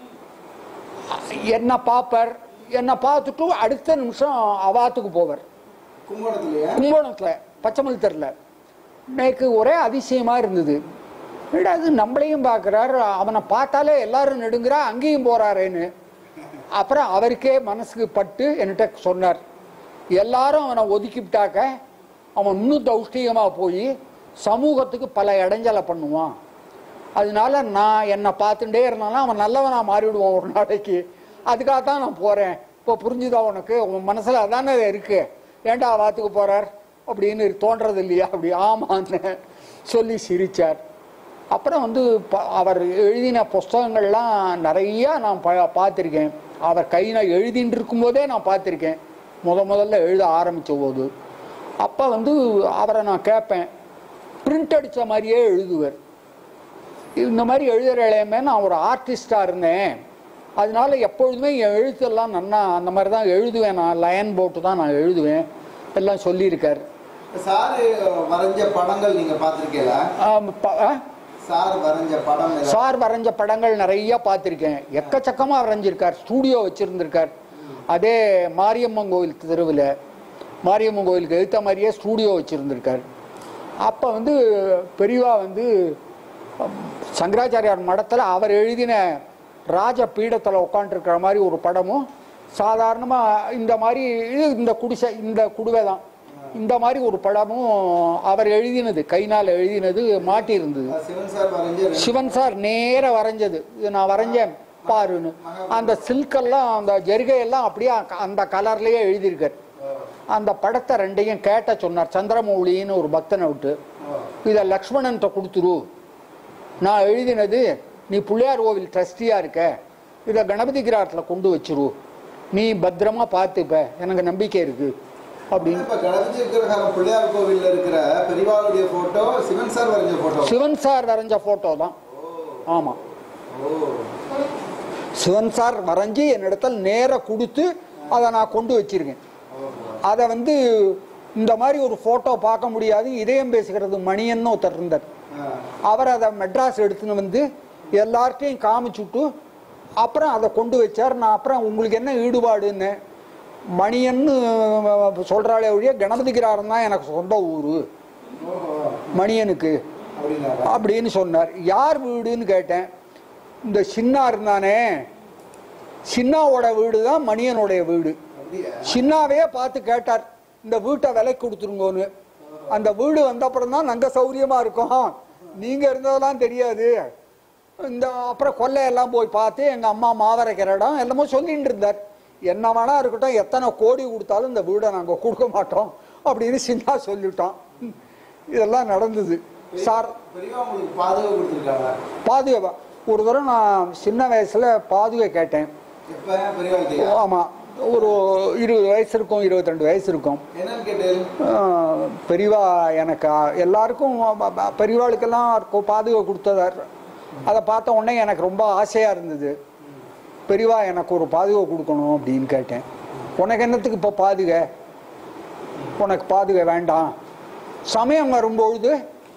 என்னை பார்ப்பார் என்னை பார்த்துட்டு அடுத்த நிமிஷம் அவாத்துக்கு போவார் கும்பகோணத்துலயா கும்பகோணத்தில் பச்சைமல்தரில் எனக்கு ஒரே அதிசயமாக இருந்தது என்னடா அது நம்மளையும் பார்க்குறாரு அவனை பார்த்தாலே எல்லாரும் நெடுங்குறா அங்கேயும் போகிறாரேன்னு அப்புறம் அவருக்கே மனசுக்கு பட்டு என்கிட்ட சொன்னார் எல்லாரும் அவனை ஒதுக்கிவிட்டாக்க அவன் இன்னும் தௌஷ்டிகமாக போய் சமூகத்துக்கு பல இடைஞ்சலை பண்ணுவான் அதனால நான் என்னை பார்த்துட்டே இருந்தாலும் அவன் நல்லவனா மாறிவிடுவான் ஒரு நாளைக்கு அதுக்காக தான் நான் போகிறேன் இப்போ புரிஞ்சுதா உனக்கு உன் மனசில் அதானே இருக்கு ஏன்டா வாத்துக்கு போகிறார் அப்படின்னு தோன்றது இல்லையா அப்படி ஆமான்னு சொல்லி சிரிச்சார் அப்புறம் வந்து ப- அவர் எழுதின புஸ்தகங்கள்லாம் நிறையா நான் ப பார்த்துருக்கேன் அவர் கையில் எழுதின்னு இருக்கும்போதே நான் பார்த்துருக்கேன் முத முதல்ல எழுத ஆரம்பித்த போது அப்போ வந்து அவரை நான் கேட்பேன் பிரிண்ட் அடித்த மாதிரியே எழுதுவார் இந்த மாதிரி எழுதுகிற இளையமே நான் ஒரு ஆர்டிஸ்டாக இருந்தேன் அதனால எப்பொழுதுமே என் எழுத்தெல்லாம் நன்னா அந்த மாதிரி தான் எழுதுவேன் நான் லயன் போட்டு தான் நான் எழுதுவேன் எல்லாம் சொல்லியிருக்கார் சாரு வரைஞ்ச படங்கள் நீங்க பார்த்திருக்கீங்களா ஆம், ப- ஆ? சார் வரைஞ்ச படம் ஏதாவது? சார் வரைஞ்ச படங்கள் நிறைய பார்த்துருக்கேன் எக்கச்சக்கமாக வரைஞ்சிருக்கார் ஸ்டூடியோ வச்சுருந்துருக்கார் அதே மாரியம்மன் கோவில் தெருவில் மாரியம்மன் கோவிலுக்கு எழுத்த மாதிரியே ஸ்டூடியோ வச்சுருந்துருக்கார் அப்போ வந்து பெரியவா வந்து உம், சங்கராச்சாரியார் மடத்தில் அவர் எழுதின ராஜ பீடத்தில் உட்காந்துருக்கிற மாதிரி ஒரு படமும் சாதாரணமாக இந்த மாதிரி இது இந்த குடிசை இந்த குடுவை தான் இந்த மாதிரி ஒரு படமும் அவர் எழுதினது கைனால் எழுதினது மாட்டியிருந்தது அது சிவன் சார் வரைஞ்ச ரெண்டு- சிவன் சார் நேர வரைஞ்சது இது நான் வரைஞ்சேன் பாருன்னு அந்த சில்கெல்லாம் அந்த ஜெருகையெல்லாம் அப்படியே அ- அந்த கலர்லயே எழுதியிருக்கார் அந்த படத்தை ரெண்டையும் கேட்ட சொன்னார் சந்திரமௌலின்னு ஒரு பக்தனை விட்டு ஓ. இதை லக்ஷ்மணன்ட்ட கொடுத்துரு நான் எழுதினது நீ பிள்ளையார் கோவில் ட்ரஸ்டியா இருக்க இதை கணபதி கிராட்டில் கொண்டு வச்சிரு நீ பத்திரமா பார்த்துப்ப எனக்கு நம்பிக்கை இருக்கு அப்படின்னு இப்ப கணபதி விக்கிரகம் பிள்ளையார் கோவில்ல இருக்கிற பெரியவாளுடைய போட்டோ சிவன் சார் வரைஞ்ச போட்டோ சிவன் சார் வரைஞ்ச போட்டோ தான் ஆமாம் ஓ சிவன் சார் வரைஞ்சி என்னிடத்தில் நேர கொடுத்து அதை நான் கொண்டு வச்சிருக்கேன் அதை வந்து இந்த மாதிரி ஒரு ஃபோட்டோ பார்க்க முடியாது இதயம் பேசுகிறது மணியன்னு ஒருத்தர் இருந்தார் ஆ. அவர் அதை மெட்ராஸ் எடுத்துன்னு வந்து எல்லார்ட்டையும் காமிச்சுட்டு அப்புறம் அதை கொண்டு வச்சார் நான் அப்புறம் உங்களுக்கு என்ன ஈடுபாடுன்னு மணியன்னு சொல்கிறாளே ஒழிய கணபதிகிராரம் தான் எனக்கு சொந்த ஊர் ஓஹோ மணியனுக்கு அப்படின்னாரா அப்படின்னு சொன்னார் யார் வீடுன்னு கேட்டேன் இந்த சின்னா இருந்தானே சின்னாவோட வீடு தான் மணியனுடைய வீடு அப்படியா சின்னாவே பார்த்து கேட்டார் இந்த வீட்டை விலைக்கு கொடுத்துருங்கோன்னு அந்த வீடு வந்த அப்புறம் தான் நாங்கள் சௌரியமா இருக்கோம் நீங்க இருந்ததெல்லாம் தெரியாது இந்த அப்புறம் கொல்லையெல்லாம் போய் பார்த்து எங்க அம்மா மாவரைக்கிற இடம் எல்லாமோ சொல்லிட்டு இருந்தார் என்ன வேணா இருக்கட்டும் எத்தனை கோடி கொடுத்தாலும் இந்த வீடை நாங்கள் கொடுக்க மாட்டோம் அப்படின்னு சின்னா சொல்லிட்டோம் இதெல்லாம் நடந்தது சார் பெரியவா உங்களுக்கு பாதுகாப்பு கொடுத்துருக்காங்க பாதுகா ஒரு தடவை நான் சின்ன வயசுல பாதுகை கேட்டேன் எப்ப பெரியவா ஆமா ஒரு இருபது வயசு இருக்கும் இருபத்திரெண்டு வயசு இருக்கும் என்னன்னு கேட்டேன் ஆஹ் பெரியவா எனக்கு எல்லாருக்கும் ப- ப- பெரியவாளுக்கெல்லாம் கொ- பாதுகா கொடுத்ததார் அதை பார்த்த உடனே எனக்கு ரொம்ப ஆசையா இருந்தது பெரியவா எனக்கு ஒரு பாதுகா கொடுக்கணும் அப்படின்னு கேட்டேன் உனக்கு என்னத்துக்கு இப்போ பாதுகை உனக்கு பாதுகை வேண்டாம் சமயம் வரும்பொழுது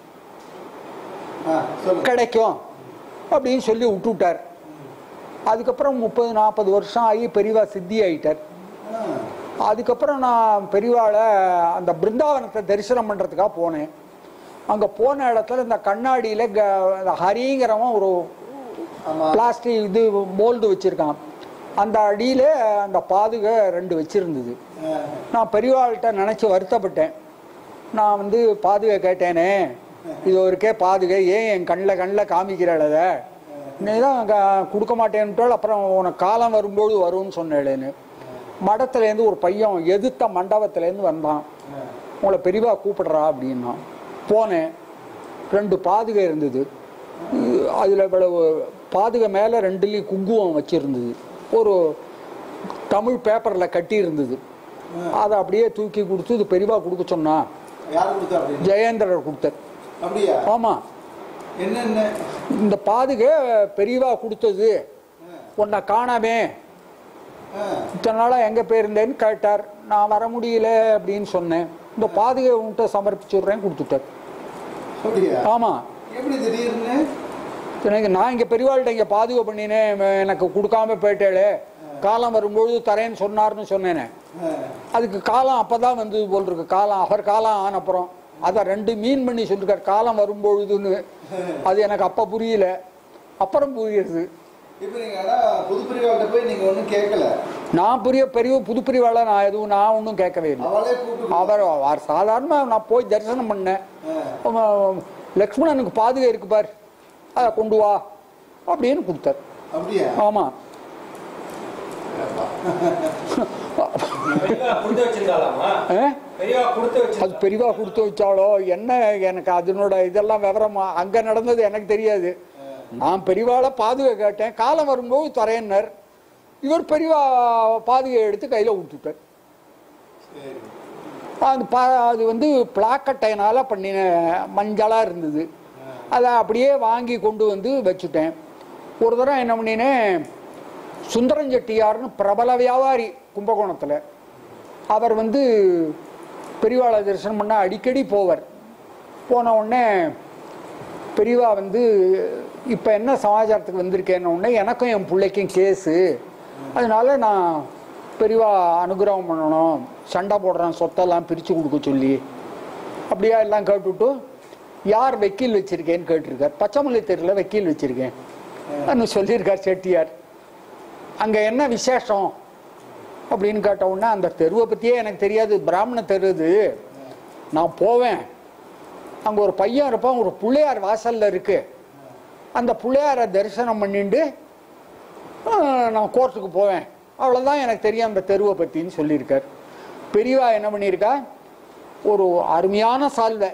ஆ, சொல்லுங்க கிடைக்கும் அப்படின்னு சொல்லி விட்டுவிட்டார் அதுக்கப்புறம் முப்பது நாற்பது வருஷம் ஆகி பெரியவா சித்தி ஆயிட்டார் ஆ, அதுக்கப்புறம் நான் பெரியவாளை அந்த பிருந்தாவனத்தை தரிசனம் பண்ணுறதுக்காக போனேன் அங்கே போன இடத்துல இந்த கண்ணாடியில் க இந்த ஹரிங்கிறவன் ஒரு ஆமா பிளாஸ்டிக் இது மோல்டு வச்சுருக்கான் அந்த அடியில் அந்த பாதுகை ரெண்டு வச்சுருந்தது ஆ, நான் பெரியவாள்கிட்ட நினச்சி வருத்தப்பட்டேன் நான் வந்து பாதுகை கேட்டேனே இது ஒருக்கே பாதுகை ஏன் என் கண்ணில் கண்ணில் காமிக்கிறாள் அதை நீ தான் க- கொடுக்க மாட்டேன்ட்டால் அப்புறம் உனக்கு காலம் வரும்போது வரும்னு சொன்னேன்னு மடத்துலேருந்து ஒரு பையன் எதிர்த்த மண்டபத்துலேருந்து வந்தான் ஆ. உங்களை பெரியவா கூப்பிடுறா அப்படின்னா போனேன் ரெண்டு பாதுகை இருந்தது அதில் இவ்வளவு பாதுகை மேலே ரெண்டுலேயும் குங்குமம் வச்சுருந்தது ஒரு தமிழ் பேப்பரில் கட்டி இருந்தது அதை அப்படியே தூக்கி கொடுத்து இது பெரியவா கொடுக்க சொன்னா யார் கொடுத்தா அப்படின்னு ஜெயேந்திரர் கொடுத்தார் அப்படியா ஆமாம் என்னென்ன இந்த பாதுகை பெரியவா கொடுத்தது உன்னை காணாமே ஆ, இத்தனை நாளாக எங்கே போயிருந்தேன்னு கேட்டார் நான் வர முடியல அப்படின்னு சொன்னேன் இந்த பாதுகை உன்கிட்ட சமர்ப்பிச்சுடுறேன் கொடுத்துட்டார் அப்படியா ஆமாம் எப்படி திடீர்னு எனக்கு நான் இங்கே பெரியவாள்கிட்ட இங்கே பாதுகை பண்ணினேன் இவன் எனக்கு கொடுக்காம போயிட்டேளே காலம் வரும்பொழுது தரேன்னு சொன்னார்னு சொன்னேனே ஆ, அதுக்கு காலம் அப்பதான் வந்தது போல் இருக்கு காலம் அவர் காலம் ஆன அப்புறம் அதை ரெண்டு மீன் பண்ணி சொல்லிருக்கார் காலம் வரும்பொழுதுன்னு அது எனக்கு அப்ப புரியல அப்புறம் புரியுது இப்போ நீங்க ஆனா புது பிரிவாள்கிட்ட போய் நீங்க ஒண்ணும் கேட்கல நான் புரிய பெரிய புது பிரிவாள நான் எதுவும் நான் ஒன்றும் கேட்கவே இல்லை அவளே கூப்பிட்டு அவர் அவர் சாதாரணமாக நான் போய் தரிசனம் பண்ணேன் ஆ, அவன் லக்ஷ்மணனுக்கு பாதுகை இருக்கு பார் அதை கொண்டு வா அப்படின்னு கொடுத்தார் அப்படியா ஆமாம் பெரியவா கொடுத்து வச்சிருந்தாலாமா ஆ பெரியவா கொடுத்து அது வச்சிருந்தா பெரியவா கொடுத்து வச்சாலோ என்ன எனக்கு அதனோட இதெல்லாம் விவரமா அங்க நடந்தது எனக்கு தெரியாது நான் பெரியவாளை பாதுகை கேட்டேன் காலம் வரும்போது தரேன்னர் இவர் பெரியவா பாதுகை எடுத்து கையில கொடுத்துட்டார் சரி அது பா அது வந்து பிளாக்கட்டைனால பண்ணின மஞ்சளாக இருந்தது அதை அப்படியே வாங்கி கொண்டு வந்து வச்சுட்டேன் ஒரு தடவை என்ன பண்ணினேன் சுந்தரம் செட்டியார்னு பிரபல வியாபாரி கும்பகோணத்தில் அவர் வந்து பெரியவாளை தரிசனம் பண்ண அடிக்கடி போவார் போன உடனே பெரியவா வந்து இப்போ என்ன சமாச்சாரத்துக்கு வந்திருக்கேன்ன உடனே எனக்கும் என் பிள்ளைக்கும் கேஸு அதனால நான் பெரியவா அனுகிரகம் பண்ணணும் சண்டை போடுறேன் சொத்தெல்லாம் பிரித்து கொடுக்க சொல்லி அப்படியா எல்லாம் கேட்டுவிட்டு யார் வக்கீல் வச்சிருக்கேன்னு கேட்டிருக்கார் பச்சைமலை தெருவில் வக்கீல் வச்சிருக்கேன் அப்படின்னு சொல்லியிருக்கார் செட்டியார் அங்கே என்ன விசேஷம் அப்படின்னு கேட்ட உடனே அந்த தெருவை பற்றியே எனக்கு தெரியாது பிராமண தெரு இது நான் போவேன் அங்கே ஒரு பையன் இருப்பான் ஒரு பிள்ளையார் வாசல்ல இருக்கு அந்த பிள்ளையாரை தரிசனம் பண்ணிட்டு ஆ, நான் கோர்ட்டுக்கு போவேன் அவ்வளோதான் எனக்கு தெரியும் அந்த தெருவை பற்றின்னு சொல்லியிருக்கார் பெரியவா என்ன பண்ணியிருக்கா ஒரு அருமையான சால்வை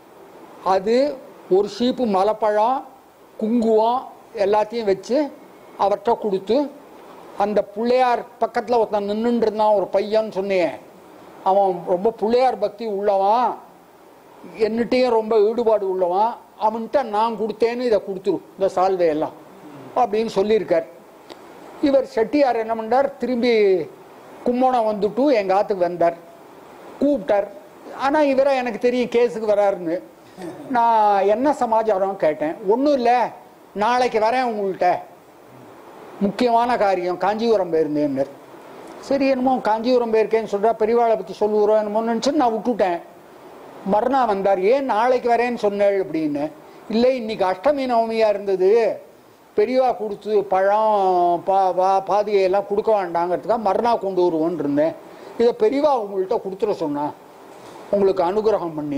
அது ஒரு சீப்பு மலைப்பழம் குங்குமம் எல்லாத்தையும் வச்சு அவர்கிட்ட கொடுத்து அந்த பிள்ளையார் பக்கத்தில் ஒருத்தன் நின்றுட்டு இருந்தான் ஒரு பையன் சொன்னேன் அவன் ரொம்ப பிள்ளையார் பக்தி உள்ளவன் என்னட்டையும் ரொம்ப ஈடுபாடு உள்ளவன் அவன்கிட்ட நான் கொடுத்தேன்னு இதை கொடுத்துரு இந்த சால்வையெல்லாம் அப்படின்னு சொல்லியிருக்கார் இவர் செட்டியார் என்ன பண்ணார் திரும்பி கும்போணம் வந்துட்டு எங்கள் ஆத்துக்கு வந்தார் கூப்பிட்டார் ஆனால் இவரை எனக்கு தெரியும் கேஸுக்கு வராருன்னு நான் என்ன சமாச்சாரம் கேட்டேன் ஒன்றும் இல்லை நாளைக்கு வரேன் உங்கள்கிட்ட முக்கியமான காரியம் காஞ்சிபுரம் போயிருந்தேன்னு சரி என்னமோ காஞ்சிபுரம் போயிருக்கேன்னு சொல்கிறா பெரியவாளை பற்றி சொல்லுகிறோம் என்னமோ நினச்சி நான் விட்டுட்டேன் மறுநாள் வந்தார் ஏன் நாளைக்கு வரேன்னு சொன்னேள் அப்படின்னு இல்லை இன்னைக்கு அஷ்டமி நவமியாக இருந்தது பெரியவா கொடுத்து பழம் பா பா பாதிகையெல்லாம் கொடுக்க வேண்டாங்கிறதுக்காக மறுநாள் கொண்டு வருவோன்னு இருந்தேன் இதை பெரியவா உங்கள்கிட்ட கொடுத்துட சொன்னா உங்களுக்கு அனுகிரகம் பண்ணி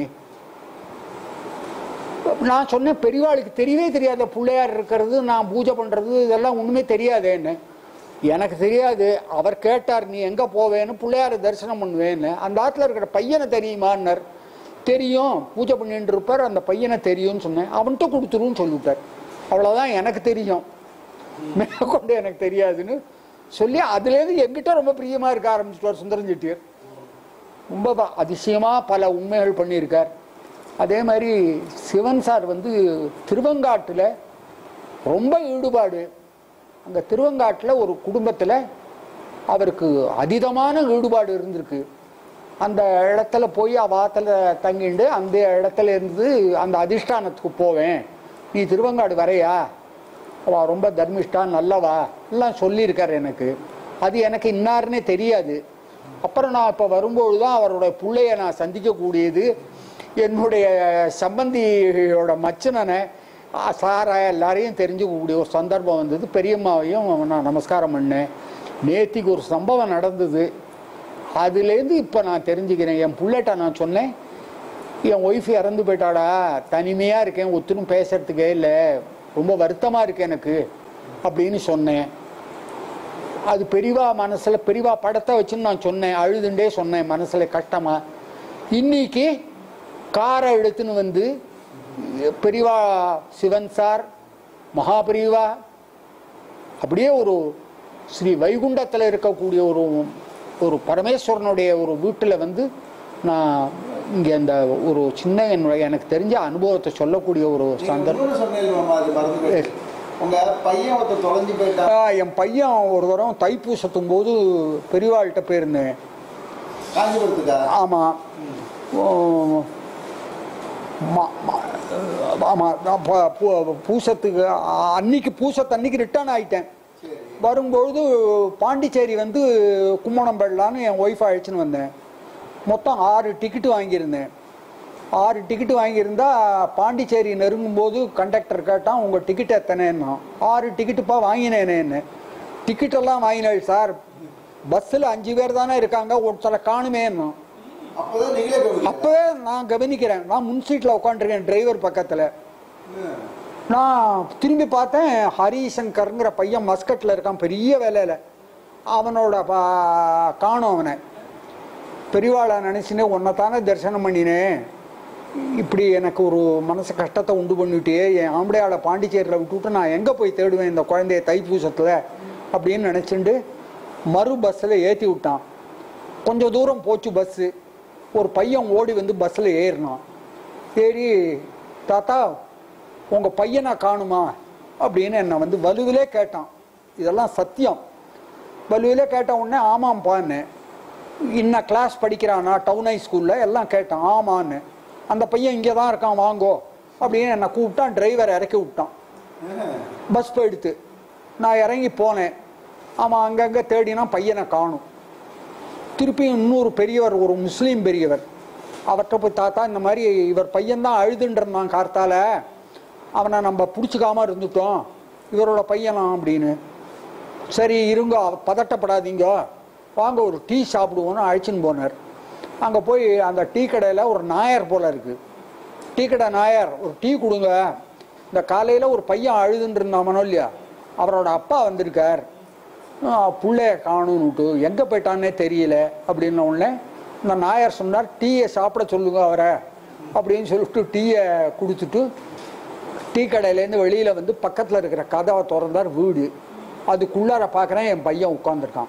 நான் சொன்னேன் பெரியவாளுக்கு தெரியவே தெரியாத பிள்ளையார் இருக்கிறது நான் பூஜை பண்ணுறது இதெல்லாம் ஒன்றுமே தெரியாதேன்னு எனக்கு தெரியாது அவர் கேட்டார் நீ எங்கே போவேன்னு பிள்ளையாரை தரிசனம் பண்ணுவேன்னு அந்த ஆற்றுல இருக்கிற பையனை தெரியுமான்னார் தெரியும் பூஜை பண்ணிட்டு இருப்பார் அந்த பையனை தெரியும்னு சொன்னேன் அவன்கிட்ட கொடுத்துருன்னு சொல்லிவிட்டார் அவ்வளோதான் எனக்கு தெரியும் மேற்கொண்டு எனக்கு தெரியாதுன்னு சொல்லி அதுலேருந்து எங்கிட்ட ரொம்ப பிரியமாக இருக்க ஆரம்பிச்சிட்டார் சுந்தரம் செட்டியார் ரொம்ப ப- அதிசயமா பல உண்மைகள் பண்ணியிருக்கார் அதே மாதிரி சிவன் சார் வந்து திருவங்காட்டில் ரொம்ப ஈடுபாடு அந்த திருவங்காட்டில் ஒரு குடும்பத்தில் அவருக்கு அதீதமான ஈடுபாடு இருந்திருக்கு அந்த இடத்துல போய் அவாத்தில் தங்கிண்டு அந்த இடத்துல இருந்து அந்த அதிஷ்டானத்துக்கு போவேன் நீ திருவங்காடு வரையா அவ ரொம்ப தர்மிஷ்டா நல்லவா எல்லாம் சொல்லியிருக்கார் எனக்கு அது எனக்கு இன்னாருன்னே தெரியாது அப்புறம் நான் இப்போ வரும்பொழுது தான் அவருடைய பிள்ளைய நான் சந்திக்கக்கூடியது என்னுடைய சம்பந்தியோட மச்சனனை ஆ, சாரா எல்லாரையும் தெரிஞ்சுக்கக்கூடிய ஒரு சந்தர்ப்பம் வந்தது பெரியம்மாவையும் நான் நமஸ்காரம் பண்ணேன் நேத்திக்கு ஒரு சம்பவம் நடந்தது அதுலேருந்து இப்போ நான் தெரிஞ்சுக்கிறேன் என் புள்ளட்ட நான் சொன்னேன் என் ஒய்ஃப் இறந்து போயிட்டாடா தனிமையாக இருக்கேன் ஒத்துரும் பேசுறதுக்கே இல்லை ரொம்ப வருத்தமாக இருக்கு எனக்கு அப்படின்னு சொன்னேன் அது பெரியவா மனசில் பெரியவா படத்தை வச்சுன்னு நான் சொன்னேன் அழுதுண்டே சொன்னேன் மனசில் கஷ்டமா இன்னைக்கு காரை எடுத்துன்னு வந்து பெரியவா சிவன் சார் மகா பெரியவா அப்படியே ஒரு ஸ்ரீ வைகுண்டத்தில் இருக்கக்கூடிய ஒரு ஒரு பரமேஸ்வரனுடைய ஒரு வீட்டில் வந்து நான் இங்கே இந்த ஒரு சின்ன என்னுடைய எனக்கு தெரிஞ்ச அனுபவத்தை சொல்லக்கூடிய ஒரு நீங்க சந்தர்ப்பம் இன்னொன்னு சொன்னீங்க மாமா அது மறந்து போயிடுச்சு. உங்க பையன் ஒருத்தர் தொலைஞ்சு போயிட்டான் ஆ, என் பையன் ஒரு தரம் தைப்பூசத்தும் போது பெரியவாள்கிட்ட போயிருந்தேன் காஞ்சிபுரத்துக்கா ஆமாம் ஆமாம் நான் ப- பூ- பூசத்துக்கு அ- அன்னைக்கு பூசத்து அன்னைக்கு ரிட்டர்ன் ஆயிட்டேன் சரி வரும்பொழுது பாண்டிச்சேரி வந்து கும்மணம் பெடலான்னு என் ஒய்ஃப் அழைச்சின்னு வந்தேன் மொத்தம் ஆறு டிக்கெட்டு வாங்கியிருந்தேன் ஆறு டிக்கெட்டு வாங்கியிருந்தா பாண்டிச்சேரி நெருங்கும்போது கண்டக்டர் கேட்டான் உங்கள் டிக்கெட் எத்தனைன்னா ஆறு டிக்கெட்டுப்பா வாங்கினேனேன்னு டிக்கெட்டெல்லாம் வாங்கினேன் சார் பஸ்ஸில் அஞ்சு பேர் தானே இருக்காங்க ஒருத்தரை காணுமேன்னு அப்பதான் நீங்களே கவனிக்கல. அப்பவே நான் கவனிக்கிறேன் நான் முன் சீட்டில் உட்காந்துருக்கேன் டிரைவர் பக்கத்தில் ம். நான் திரும்பி பார்த்தேன் ஹரிசங்கருங்கிற பையன் மஸ்கட்டில் இருக்கான் பெரிய வேலையில் அவனோட பா- காணோம் அவனை பெரியவாளை நினச்சினே உன்னை தானே தரிசனம் பண்ணினேன் இப்படி எனக்கு ஒரு மனசு கஷ்டத்தை உண்டு பண்ணிட்டே என் ஆம்படையாளை பாண்டிச்சேரியில் விட்டுவிட்டு நான் எங்கே போய் தேடுவேன் இந்த குழந்தைய தைப்பூசத்தில் அப்படின்னு நினச்சிண்டு மறு பஸ்ஸில் ஏற்றி விட்டான் கொஞ்சம் தூரம் போச்சு பஸ்ஸு ஒரு பையன் ஓடி வந்து பஸ்ஸில் ஏறினான் ஏறி தாத்தா உங்கள் பையனை காணுமா அப்படின்னு என்னை வந்து வலுவிலே கேட்டான் இதெல்லாம் சத்தியம் வலுவிலே கேட்ட உடனே ஆமாம்ப்பான்னு இன்ன கிளாஸ் படிக்கிறானா டவுன் ஹை ஸ்கூலில் எல்லாம் கேட்டான் ஆமான்னு அந்த பையன் இங்கே தான் இருக்கான் வாங்கோ அப்படின்னு என்னை கூப்பிட்டான் டிரைவர் இறக்கி விட்டான் ம். பஸ் போயிடுத்து நான் இறங்கி போனேன் அவன் அங்கங்கே தேடினா பையனை காணும் திருப்பி இன்னொரு பெரியவர் ஒரு முஸ்லீம் பெரியவர் அவர்கிட்ட போய் தாத்தா இந்த மாதிரி இவர் பையன்தான் அழுதுன்னு இருந்தான் கார்த்தால அவனை நம்ம பிடிச்சிக்காம இருந்துட்டோம் இவரோட பையனா அப்படின்னு சரி இருங்க பதட்டப்படாதீங்க வாங்க ஒரு டீ சாப்பிடுவோன்னு அழைச்சின்னு போனார் அங்கே போய் அந்த டீ கடையில் ஒரு நாயர் போல இருக்கு டீ கடை நாயர் ஒரு டீ கொடுங்க இந்த காலையில் ஒரு பையன் அழுதுன்னு இருந்தாமனோ இல்லையா அவரோட அப்பா வந்திருக்கார் ஆ, புள்ளைய காணுன்னுட்டு எங்கே போயிட்டான்னே தெரியல அப்படின்ன உடனே இந்த நாயர் சொன்னார் டீயை சாப்பிட சொல்லுங்க அவரை அப்படின்னு சொல்லிட்டு டீயை கொடுத்துட்டு டீ கடையிலேருந்து வெளியில் வந்து பக்கத்தில் இருக்கிற கதவை திறந்தார் வீடு அதுக்குள்ளார பார்க்குறேன் என் பையன் உட்காந்துருக்கான்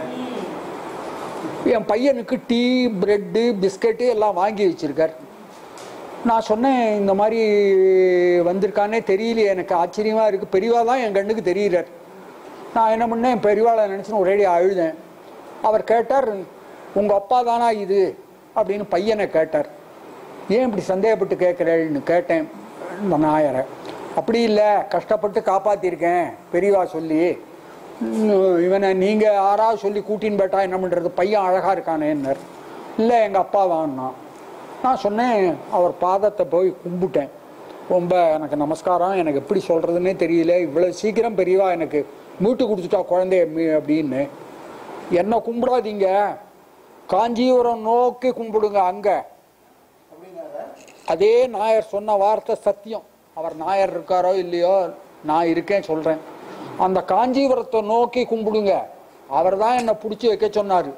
என் பையனுக்கு டீ பிரெட்டு பிஸ்கட்டு எல்லாம் வாங்கி வச்சிருக்கார் நான் சொன்னேன் இந்த மாதிரி வந்திருக்கானே தெரியலையே எனக்கு ஆச்சரியமா இருக்கு பெரியவா தான் என் கண்ணுக்கு தெரியுறார் நான் என்ன பண்ணேன் பெரியவாளை நினச்சின்னு ஒரேடி அழுதேன் அவர் கேட்டார் உங்க அப்பா தானா இது அப்படின்னு பையனை கேட்டார் ஏன் இப்படி சந்தேகப்பட்டு கேட்குறேன்னு கேட்டேன் இந்த நாயரை அப்படி இல்லை கஷ்டப்பட்டு காப்பாற்றிருக்கேன் பெரியவா சொல்லி உம், இவனை நீங்கள் யாராவது சொல்லி கூட்டின்னு போயிட்டா என்ன பண்ணுறது பையன் அழகாக இருக்கானேன்னார் இல்லை எங்கள் அப்பா தான்னா நான் சொன்னேன் அவர் பாதத்தை போய் கும்பிட்டேன் ரொம்ப எனக்கு நமஸ்காரம் எனக்கு எப்படி சொல்கிறதுனே தெரியல இவ்வளோ சீக்கிரம் பெரியவா எனக்கு மீட்டு கொடுத்துட்டா குழந்தைய மீ- அப்படின்னு என்னை கும்பிடாதீங்க காஞ்சிபுரம் நோக்கி கும்பிடுங்க அங்கே அப்படின்னாரா? அதே நாயர் சொன்ன வார்த்தை சத்தியம் அவர் நாயர் இருக்காரோ இல்லையோ நான் இருக்கேன் சொல்றேன் அந்த காஞ்சிபுரத்தை நோக்கி கும்பிடுங்க அவர் தான் என்னை பிடிச்சி வைக்க சொன்னாரு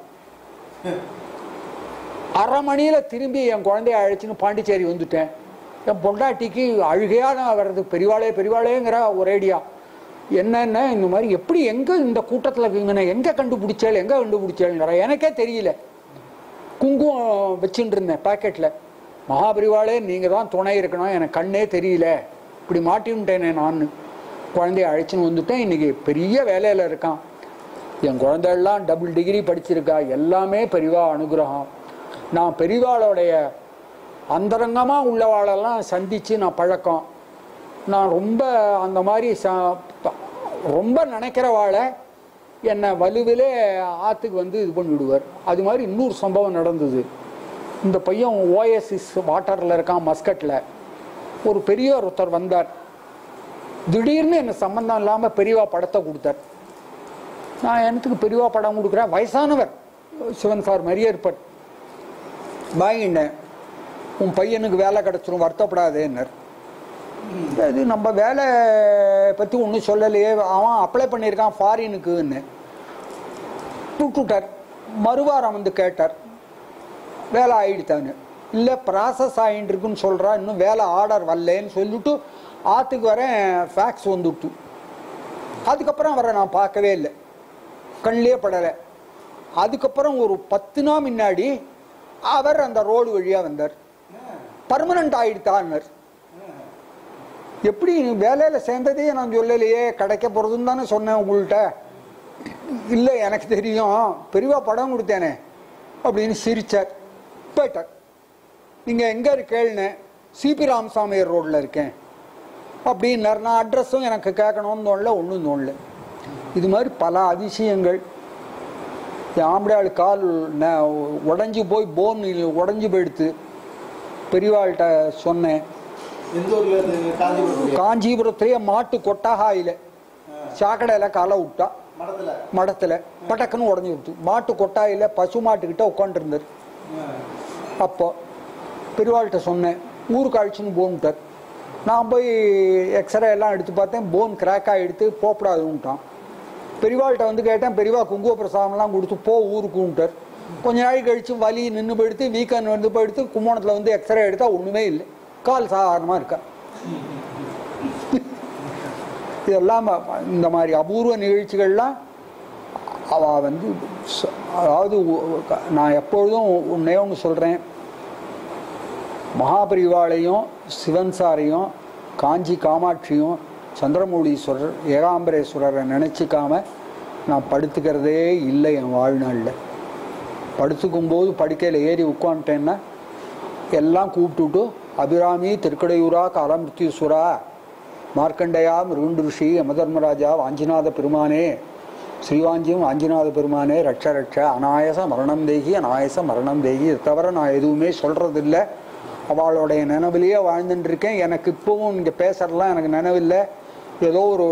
அரை மணியில திரும்பி என் குழந்தைய அழைச்சின்னு பாண்டிச்சேரி வந்துட்டேன் என் பொண்டாட்டிக்கு அழுகையா நான் வர்றது பெரியவாளே பெரியவாளேங்கிற ஒரேடியா என்னென்ன இந்த மாதிரி எப்படி எங்க இந்த கூட்டத்தில் இருக்குங்கண்ணே எங்க கண்டுபிடிச்சேள் எங்க கண்டுபிடிச்சேள்ங்கிற எனக்கே தெரியல குங்குமம் வச்சுட்டு இருந்தேன் பாக்கெட்டில் மகாபரிவாளே நீங்கள் தான் துணை இருக்கணும் எனக்கு கண்ணே தெரியல இப்படி மாட்டின்ட்டேனே நான் குழந்தைய அழைச்சின்னு வந்துட்டேன் இன்னைக்கு பெரிய வேலையில் இருக்கான் என் குழந்தையெல்லாம் டபுள் டிகிரி படிச்சிருக்கா எல்லாமே பெரியவா அனுகிரகம் நான் பெரியவாளுடைய அந்தரங்கமாக உள்ளவாளெல்லாம் சந்தித்து நான் பழக்கம் நான் ரொம்ப அந்த மாதிரி ச ப- ரொம்ப நினைக்கிறவாளை என்னை வலுவிலே ஆற்றுக்கு வந்து இது பண்ணி விடுவார் அது மாதிரி இன்னொரு சம்பவம் நடந்தது இந்த பையன் ஓஎஸ்எஸ் வாட்டரில் இருக்கான் மஸ்கட்டில் ஒரு பெரிய ஒருத்தர் வந்தார் திடீர்னு எனக்கு சம்பந்தம் இல்லாமல் பெரியவா படத்தை கொடுத்தார் நான் எனக்கு பெரியவா படம் கொடுக்குறேன் வயசானவர் சிவன் சார் மாதிரியே இருப்பார் வாங்கிட்டேன் உன் பையனுக்கு வேலை கிடச்சிரும் வருத்தப்படாதேன்னர் இது நம்ம வேலை பற்றி ஒன்றும் சொல்லலையே அவன் அப்ளை பண்ணியிருக்கான் ஃபாரினுக்குன்னு விட்டுட்டார் மறுவாரம் வந்து கேட்டார் வேலை ஆயிடுத்தான்னு இல்லை ப்ராசஸ் ஆகிட்டு இருக்குன்னு சொல்கிறா இன்னும் வேலை ஆர்டர் வரலன்னு சொல்லிட்டு ஆற்றுக்கு வரேன் ஃபேக்ஸ் வந்துட்டு அதுக்கப்புறம் அவரை நான் பார்க்கவே இல்லை கண்ணிலே படலை அதுக்கப்புறம் ஒரு பத்து நாள் முன்னாடி அவர் அந்த ரோடு வழியா வந்தார் பர்மனண்ட் ஆயிடுத்தான்னார் எப்படி நீ வேலையில சேர்ந்ததே நான் சொல்லலையே கிடைக்க போறதுன்னு தானே சொன்னேன் உங்கள்கிட்ட இல்லை எனக்கு தெரியும் பெரியவா படம் கொடுத்தேனே அப்படின்னு சிரிச்சார் போயிட்டார் நீங்க எங்க இருக்கேன்னு சிபி ராமசாமியர் ரோட்ல இருக்கேன் அப்படின்னார் நான் அட்ரஸும் எனக்கு கேட்கணும்னு தோணல ஒன்றும் தோணல இது மாதிரி பல அதிசயங்கள் ஆம்படையாள் கால் ந- உடைஞ்சு போய் போன் உடைஞ்சு போயிடுத்து பெரியவாள்கிட்ட சொன்னேன் எந்த ஊர்ல இருந்து காஞ்சிபுரம் காஞ்சிபுரத்திலேயே மாட்டு கொட்டகாயில சாக்கடையில காலை விட்டா மடத்துல மடத்துல பட்டக்குன்னு உடஞ்சி விட்டு மாட்டு கொட்டாயில பசு மாட்டுக்கிட்ட உட்காந்துருந்தார் அப்போ பெரியவாள்கிட்ட சொன்னேன் ஊருக்கு அழிச்சுன்னு போன்ட்டார் நான் போய் எக்ஸ்ரே எல்லாம் எடுத்து பார்த்தேன் போன் கிராக் ஆகிடுத்து போகக்கூடாதுன்ட்டான் பெரியவாள்கிட்ட வந்து கேட்டேன் பெரியவா குங்கும பிரசாதம்லாம் கொடுத்து போ ஊருக்குன்ட்டார் கொஞ்ச நாள் கழிச்சு வலி நின்று போயிடுத்து வீக்கன் வந்து போயிடுத்து கும்போணத்தில் வந்து எக்ஸ்ரே எடுத்தா ஒன்றுமே இல்லை கால் சாதாரணமாக இருக்கா இதெல்லாம் ம- இந்த மாதிரி அபூர்வ நிகழ்ச்சிகள்லாம் அவ வந்து ச- அதாவது ஒ- ஒ- நான் எப்பொழுதும் ஒன்னே ஒன்று சொல்கிறேன் மகாபரிவாளையும் சிவன் சாரையும் காஞ்சி காமாட்சியும் சந்திரமௌலீஸ்வரர் ஏகாம்பரேஸ்வரரை நினச்சிக்காம நான் படுத்துக்கிறதே இல்லை என் வாழ்நாளில் படுத்துக்கும்போது படுக்கையில் ஏறி உட்காந்துட்டேன்னா எல்லாம் கூப்பிட்டுட்டு அபிராமி திருக்கடையூரா காலமிருத்யூசுரா மார்க்கண்டையா மிருகுண்டு ரிஷி யமதர்மராஜா வாஞ்சிநாத பெருமானே ஸ்ரீவாஞ்சியும் வாஞ்சிநாத பெருமானே ரட்ச ரட்ச அநாயச மரணம் தேகி அநாயச மரணம் தேகி இதை தவிர நான் எதுவுமே சொல்றதில்ல அவளுடைய நினைவிலேயே வாழ்ந்துட்டு இருக்கேன் எனக்கு இப்பவும் இங்கே பேசுறதுலாம் எனக்கு நினைவில்லை ஏதோ ஒரு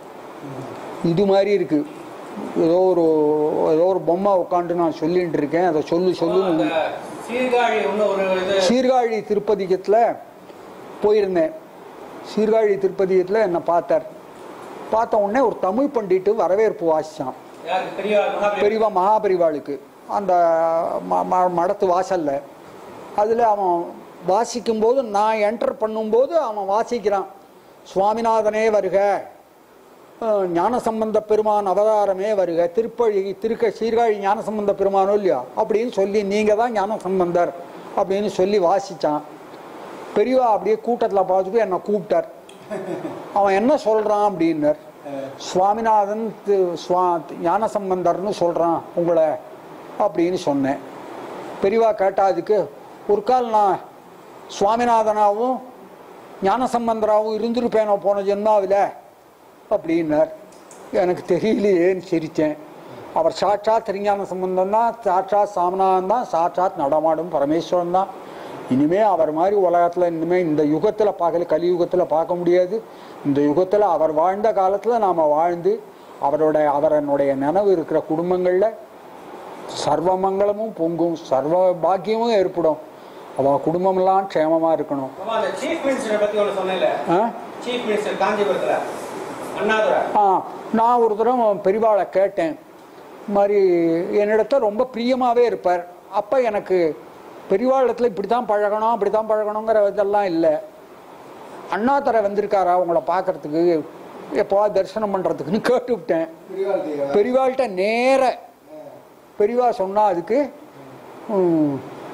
இது மாதிரி இருக்கு ஏதோ ஒரு ஏதோ ஒரு பொம்மை உட்காந்து நான் சொல்லிட்டு இருக்கேன் அதை சொல்லு அந்த சொல்லு சீர்காழி இன்னும் ஒரு இது சீர்காழி திருப்பதிகத்தில் போயிருந்தேன் சீர்காழி திருப்பதிகத்தில் என்னை பார்த்தார் பார்த்த உடனே ஒரு தமிழ் பண்டிட்டு வரவேற்பு வாசிச்சான் யாருக்கு பெரிய மகாபலி பெரியவா மகாபரிவாளுக்கு அந்த ம- ம- மடத்து வாசல்ல அதில் அவன் வாசிக்கும்போது நான் என்டர் பண்ணும்போது அவன் வாசிக்கிறான் சுவாமிநாதனே வருக அஹ், ஞானசம்பந்த பெருமான் அவதாரமே வருக திருப்பழி திருக்க சீர்காழி ஞானசம்பந்த பெருமானோ இல்லையா அப்படின்னு சொல்லி நீங்க தான் ஞானசம்பந்தர் அப்படின்னு சொல்லி வாசிச்சான் பெரியவா அப்படியே கூட்டத்தில் பார்த்துட்டு என்னை கூப்பிட்டார் அவன் என்ன சொல்றான் அப்படின்னார் சுவாமிநாதன் தி- சுவா ஞானசம்பந்தர்னு சொல்றான் உங்களை அப்படின்னு சொன்னேன் பெரியவா கேட்டா அதுக்கு ஒரு கால் நான் சுவாமிநாதனாவும் ஞானசம்பந்தராவும் இருந்திருப்பேனோ போன ஜென்மாவில் அப்படின்னார் எனக்கு தெரியலையேன்னு சிரித்தேன் அவர் சாட்சாத் திருஞான சம்பந்தம் தான் சாட்சாத் சாமநாதன் தான் சாட்சாத் நடமாடும் பரமேஸ்வரன் தான் இனிமே அவர் மாதிரி உலகத்தில் இனிமே இந்த யுகத்தில் பார்க்கல கலியுகத்தில் பார்க்க முடியாது இந்த யுகத்தில் அவர் வாழ்ந்த காலத்தில் நாம் வாழ்ந்து அவரோட அவரனுடைய நினைவு இருக்கிற குடும்பங்களில் சர்வ மங்களமும் பொங்கும் சர்வ பாக்கியமும் ஏற்படும் அவள் குடும்பமெல்லாம் க்ஷேமமாக இருக்கணும் ஆமா, அந்த சீஃப் மினிஸ்டரை பத்தி ஒண்ணு சொன்னேன்ல ஆ சீஃப் மினிஸ்டர் காஞ்சிபுரத்துல அண்ணாதுரை ஆ நான் ஒரு தடவை பெரியவாளை கேட்டேன் இது மாதிரி என்னிடத்த ரொம்ப பிரியமாகவே இருப்பார் அப்போ எனக்கு பெரியவாளத்தில் இப்படி தான் பழகணும் அப்படி தான் பழகணுங்கிற இதெல்லாம் இல்லை அண்ணாத்தரை வந்திருக்காரா உங்களை பார்க்கறதுக்கு எப்போ தரிசனம் பண்ணுறதுக்குன்னு கேட்டுவிட்டேன் பெரியவாள் தேவா பெரியவாள்கிட்ட நேர பெரியவா சொன்னா அதுக்கு ம்,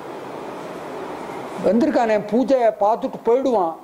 வந்திருக்கானே பூஜையை பார்த்துட்டு போயிடுவான்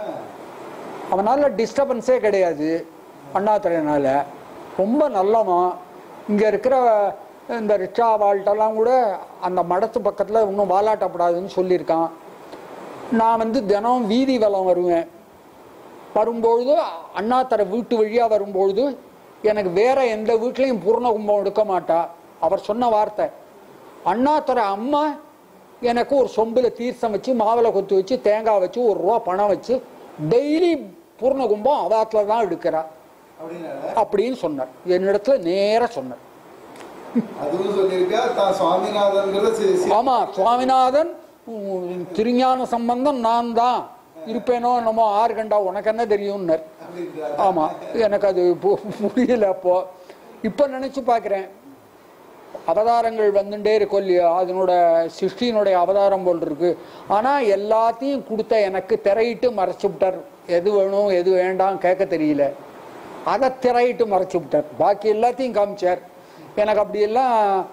அவனால டிஸ்டர்பன்ஸே கிடையாது அண்ணாத்துறையினால ரொம்ப நல்லவன் இங்கே இருக்கிற இந்த ரிக்ஷா வாழ்ட்டெல்லாம் கூட அந்த மடத்து பக்கத்தில் இன்னும் வாலாட்டப்படாதுன்னு சொல்லியிருக்கான் நான் வந்து தினம் வீதி வலம் வருவேன் வரும்பொழுது அண்ணாத்தரை வீட்டு வழியாக வரும்பொழுது எனக்கு வேற எந்த வீட்லையும் பூர்ண கும்பம் எடுக்க மாட்டா அவர் சொன்ன வார்த்தை அண்ணாத்தரை அம்மா எனக்கு ஒரு சொம்பில் தீர்த்தம் வச்சு மாவிளை கொத்து வச்சு தேங்காய் வச்சு ஒரு ரூபா பணம் வச்சு டெய்லி பூர்ண கும்பம் அவாத்துல தான் எடுக்கிறா அப்படின்னால அப்படின்னு சொன்னார் என்னிடத்துல நேரா சொன்னார் அதுவும் சொல்லியிருக்கா தான் சுவாமிநாதன்கிற சி- சி- ஆமா சுவாமிநாதன் உம், திருஞான சம்பந்தம் நான் தான் இருப்பேனோ என்னமோ ஆறு கண்டா உனக்கு என்ன தெரியும்னர் அப்படின்றாரு. ஆமா எனக்கு அது பு- புரியல அப்போ இப்ப நினைச்சு பார்க்கிறேன் அவதாரங்கள் வந்துட்டே இருக்கும் இல்லையா அதனோட சிருஷ்டியினுடைய அவதாரம் போல் இருக்கு ஆனா எல்லாத்தையும் கொடுத்த எனக்கு திரையிட்டு மறைச்சு விட்டார் எது வேணும் எது வேண்டாம் கேட்க தெரியல அதை திரையிட்டு மறைச்சு விட்டார் பாக்கி எல்லாத்தையும் காமிச்சார் எனக்கு அப்படியெல்லாம்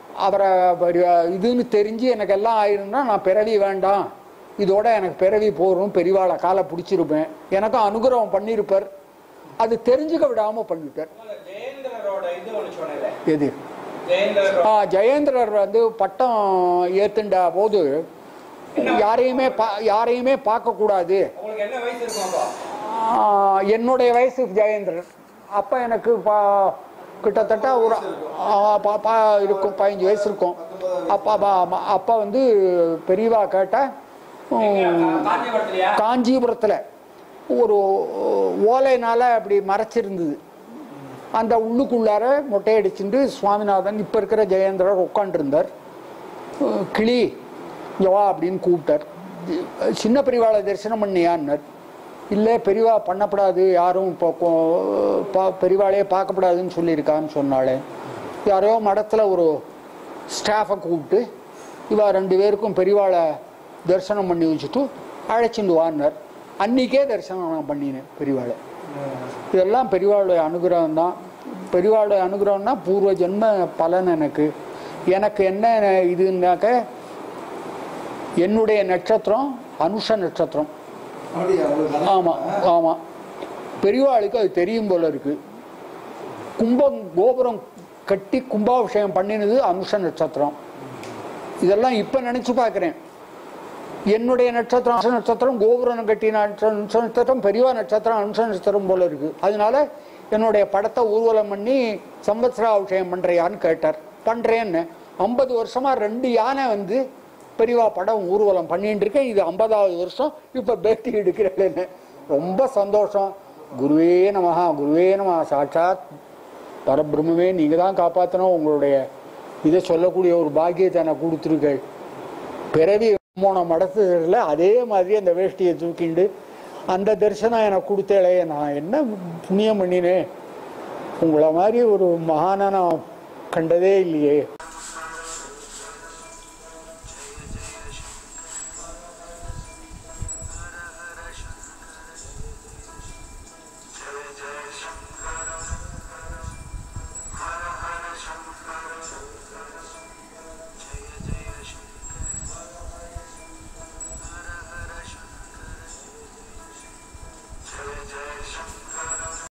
அவரை பெரிய- இதுன்னு தெரிஞ்சு எனக்கு எல்லாம் ஆயிருந்தா நான் பிறவி வேண்டாம் இதோட எனக்கு பிறவி போரும் பெரியவாளை காலை பிடிச்சிருப்பேன் எனக்கும் அனுகிரகம் பண்ணியிருப்பார் அது தெரிஞ்சுக்க விடாம பண்ணிட்டார் ஜெயேந்திரரோட இது ஒண்ணு சொன்னேன் எது ஜெயேந்திரரோட ஆ, ஜெயேந்திரர் வந்து பட்டம் ஏத்துண்ட போது யாரையுமே பா- யாரையுமே பார்க்கக்கூடாது உங்களுக்கு என்ன வயசு இருக்கும் அப்போ ஆ, என்னுடைய வயசு ஜெயேந்திரன் அப்போ எனக்கு பா- கிட்டத்தட்ட ஒரு ஆ, பா- பா- இருக்கும் பதினஞ்சு வயசு இருக்கும் அப்பா அப்பா- அப்பா வந்து பெரியவா கேட்ட எங்க? காஞ்சிபுரத்துலயா காஞ்சிபுரத்தில் ஒரு ஓலைனால அப்படி மறைச்சிருந்தது அந்த உள்ளுக்குள்ளார மொட்டையடிச்சுட்டு சுவாமிநாதன் இப்போ இருக்கிற ஜெயேந்திரர் உட்காண்டிருந்தார் கிளி இங்க வா அப்படின்னு கூப்பிட்டார் சின்ன பெரியவாளை தரிசனம் பண்ணியான்னார் இல்லை பெரியவா பண்ணப்படாது யாரும் இப்போ கொ- பா- பெரியவாளையே பார்க்கப்படாதுன்னு சொல்லியிருக்கான்னு சொன்னாலே யாரோ மடத்தில் ஒரு ஸ்டாஃபை கூப்பிட்டு இவா ரெண்டு பேருக்கும் பெரியவாளை தரிசனம் பண்ணி வச்சுட்டு அழைச்சிட்டு வான்னார் அன்னைக்கே தரிசனம் நான் பண்ணினேன் பெரியவாளை இதெல்லாம் பெரியவாளுடைய அனுகிரகம் தான் பெரியவாளுடைய அனுகிரகம்னா பூர்வ ஜென்ம பலன் எனக்கு எனக்கு என்ன இதுனாக்க என்னுடைய நட்சத்திரம் அனுஷ நட்சத்திரம் அப்படியா உங்களுக்கு நல்லா- ஆமாம் ஆமாம் பெரியவாளுக்கு அது தெரியும் போல இருக்கு கும்பம் கோபுரம் கட்டி கும்பாபிஷேகம் பண்ணினது அனுஷ நட்சத்திரம் இதெல்லாம் இப்போ நினச்சி பார்க்குறேன் என்னுடைய நட்சத்திரம் அனுஷ நட்சத்திரம் கோபுரம் கட்டின அனுஷ அனுஷ நட்சத்திரம் பெரியவா நட்சத்திரம் அனுஷ நட்சத்திரம் போல இருக்கு அதனால என்னுடைய படத்தை ஊர்வலம் பண்ணி சம்பத்சரா அபிஷேகம் பண்ணுறியான்னு கேட்டார் பண்ணுறேன்னு ஐம்பது வருஷமா ரெண்டு யானை வந்து பெரியவா படம் ஊர்வலம் பண்ணிட்டு இருக்கேன் இது ஐம்பதாவது வருஷம் இப்போ பேட்டி எடுக்கிறேன்னு ரொம்ப சந்தோஷம் குருவே நமஹா குருவே நம சாட்சாத் பரபிரம்மே நீங்கள் தான் காப்பாற்றணும் உங்களுடைய இதை சொல்லக்கூடிய ஒரு பாக்கியத்தை எனக்கு கொடுத்துருக்கள் பிறவி போன மடத்துல அதே மாதிரி அந்த வேஷ்டியை தூக்கிண்டு அந்த தரிசனம் எனக்கு கொடுத்தேளே நான் என்ன புண்ணியம் பண்ணினேன் உங்களை மாதிரி ஒரு மகானை நான் கண்டதே இல்லையே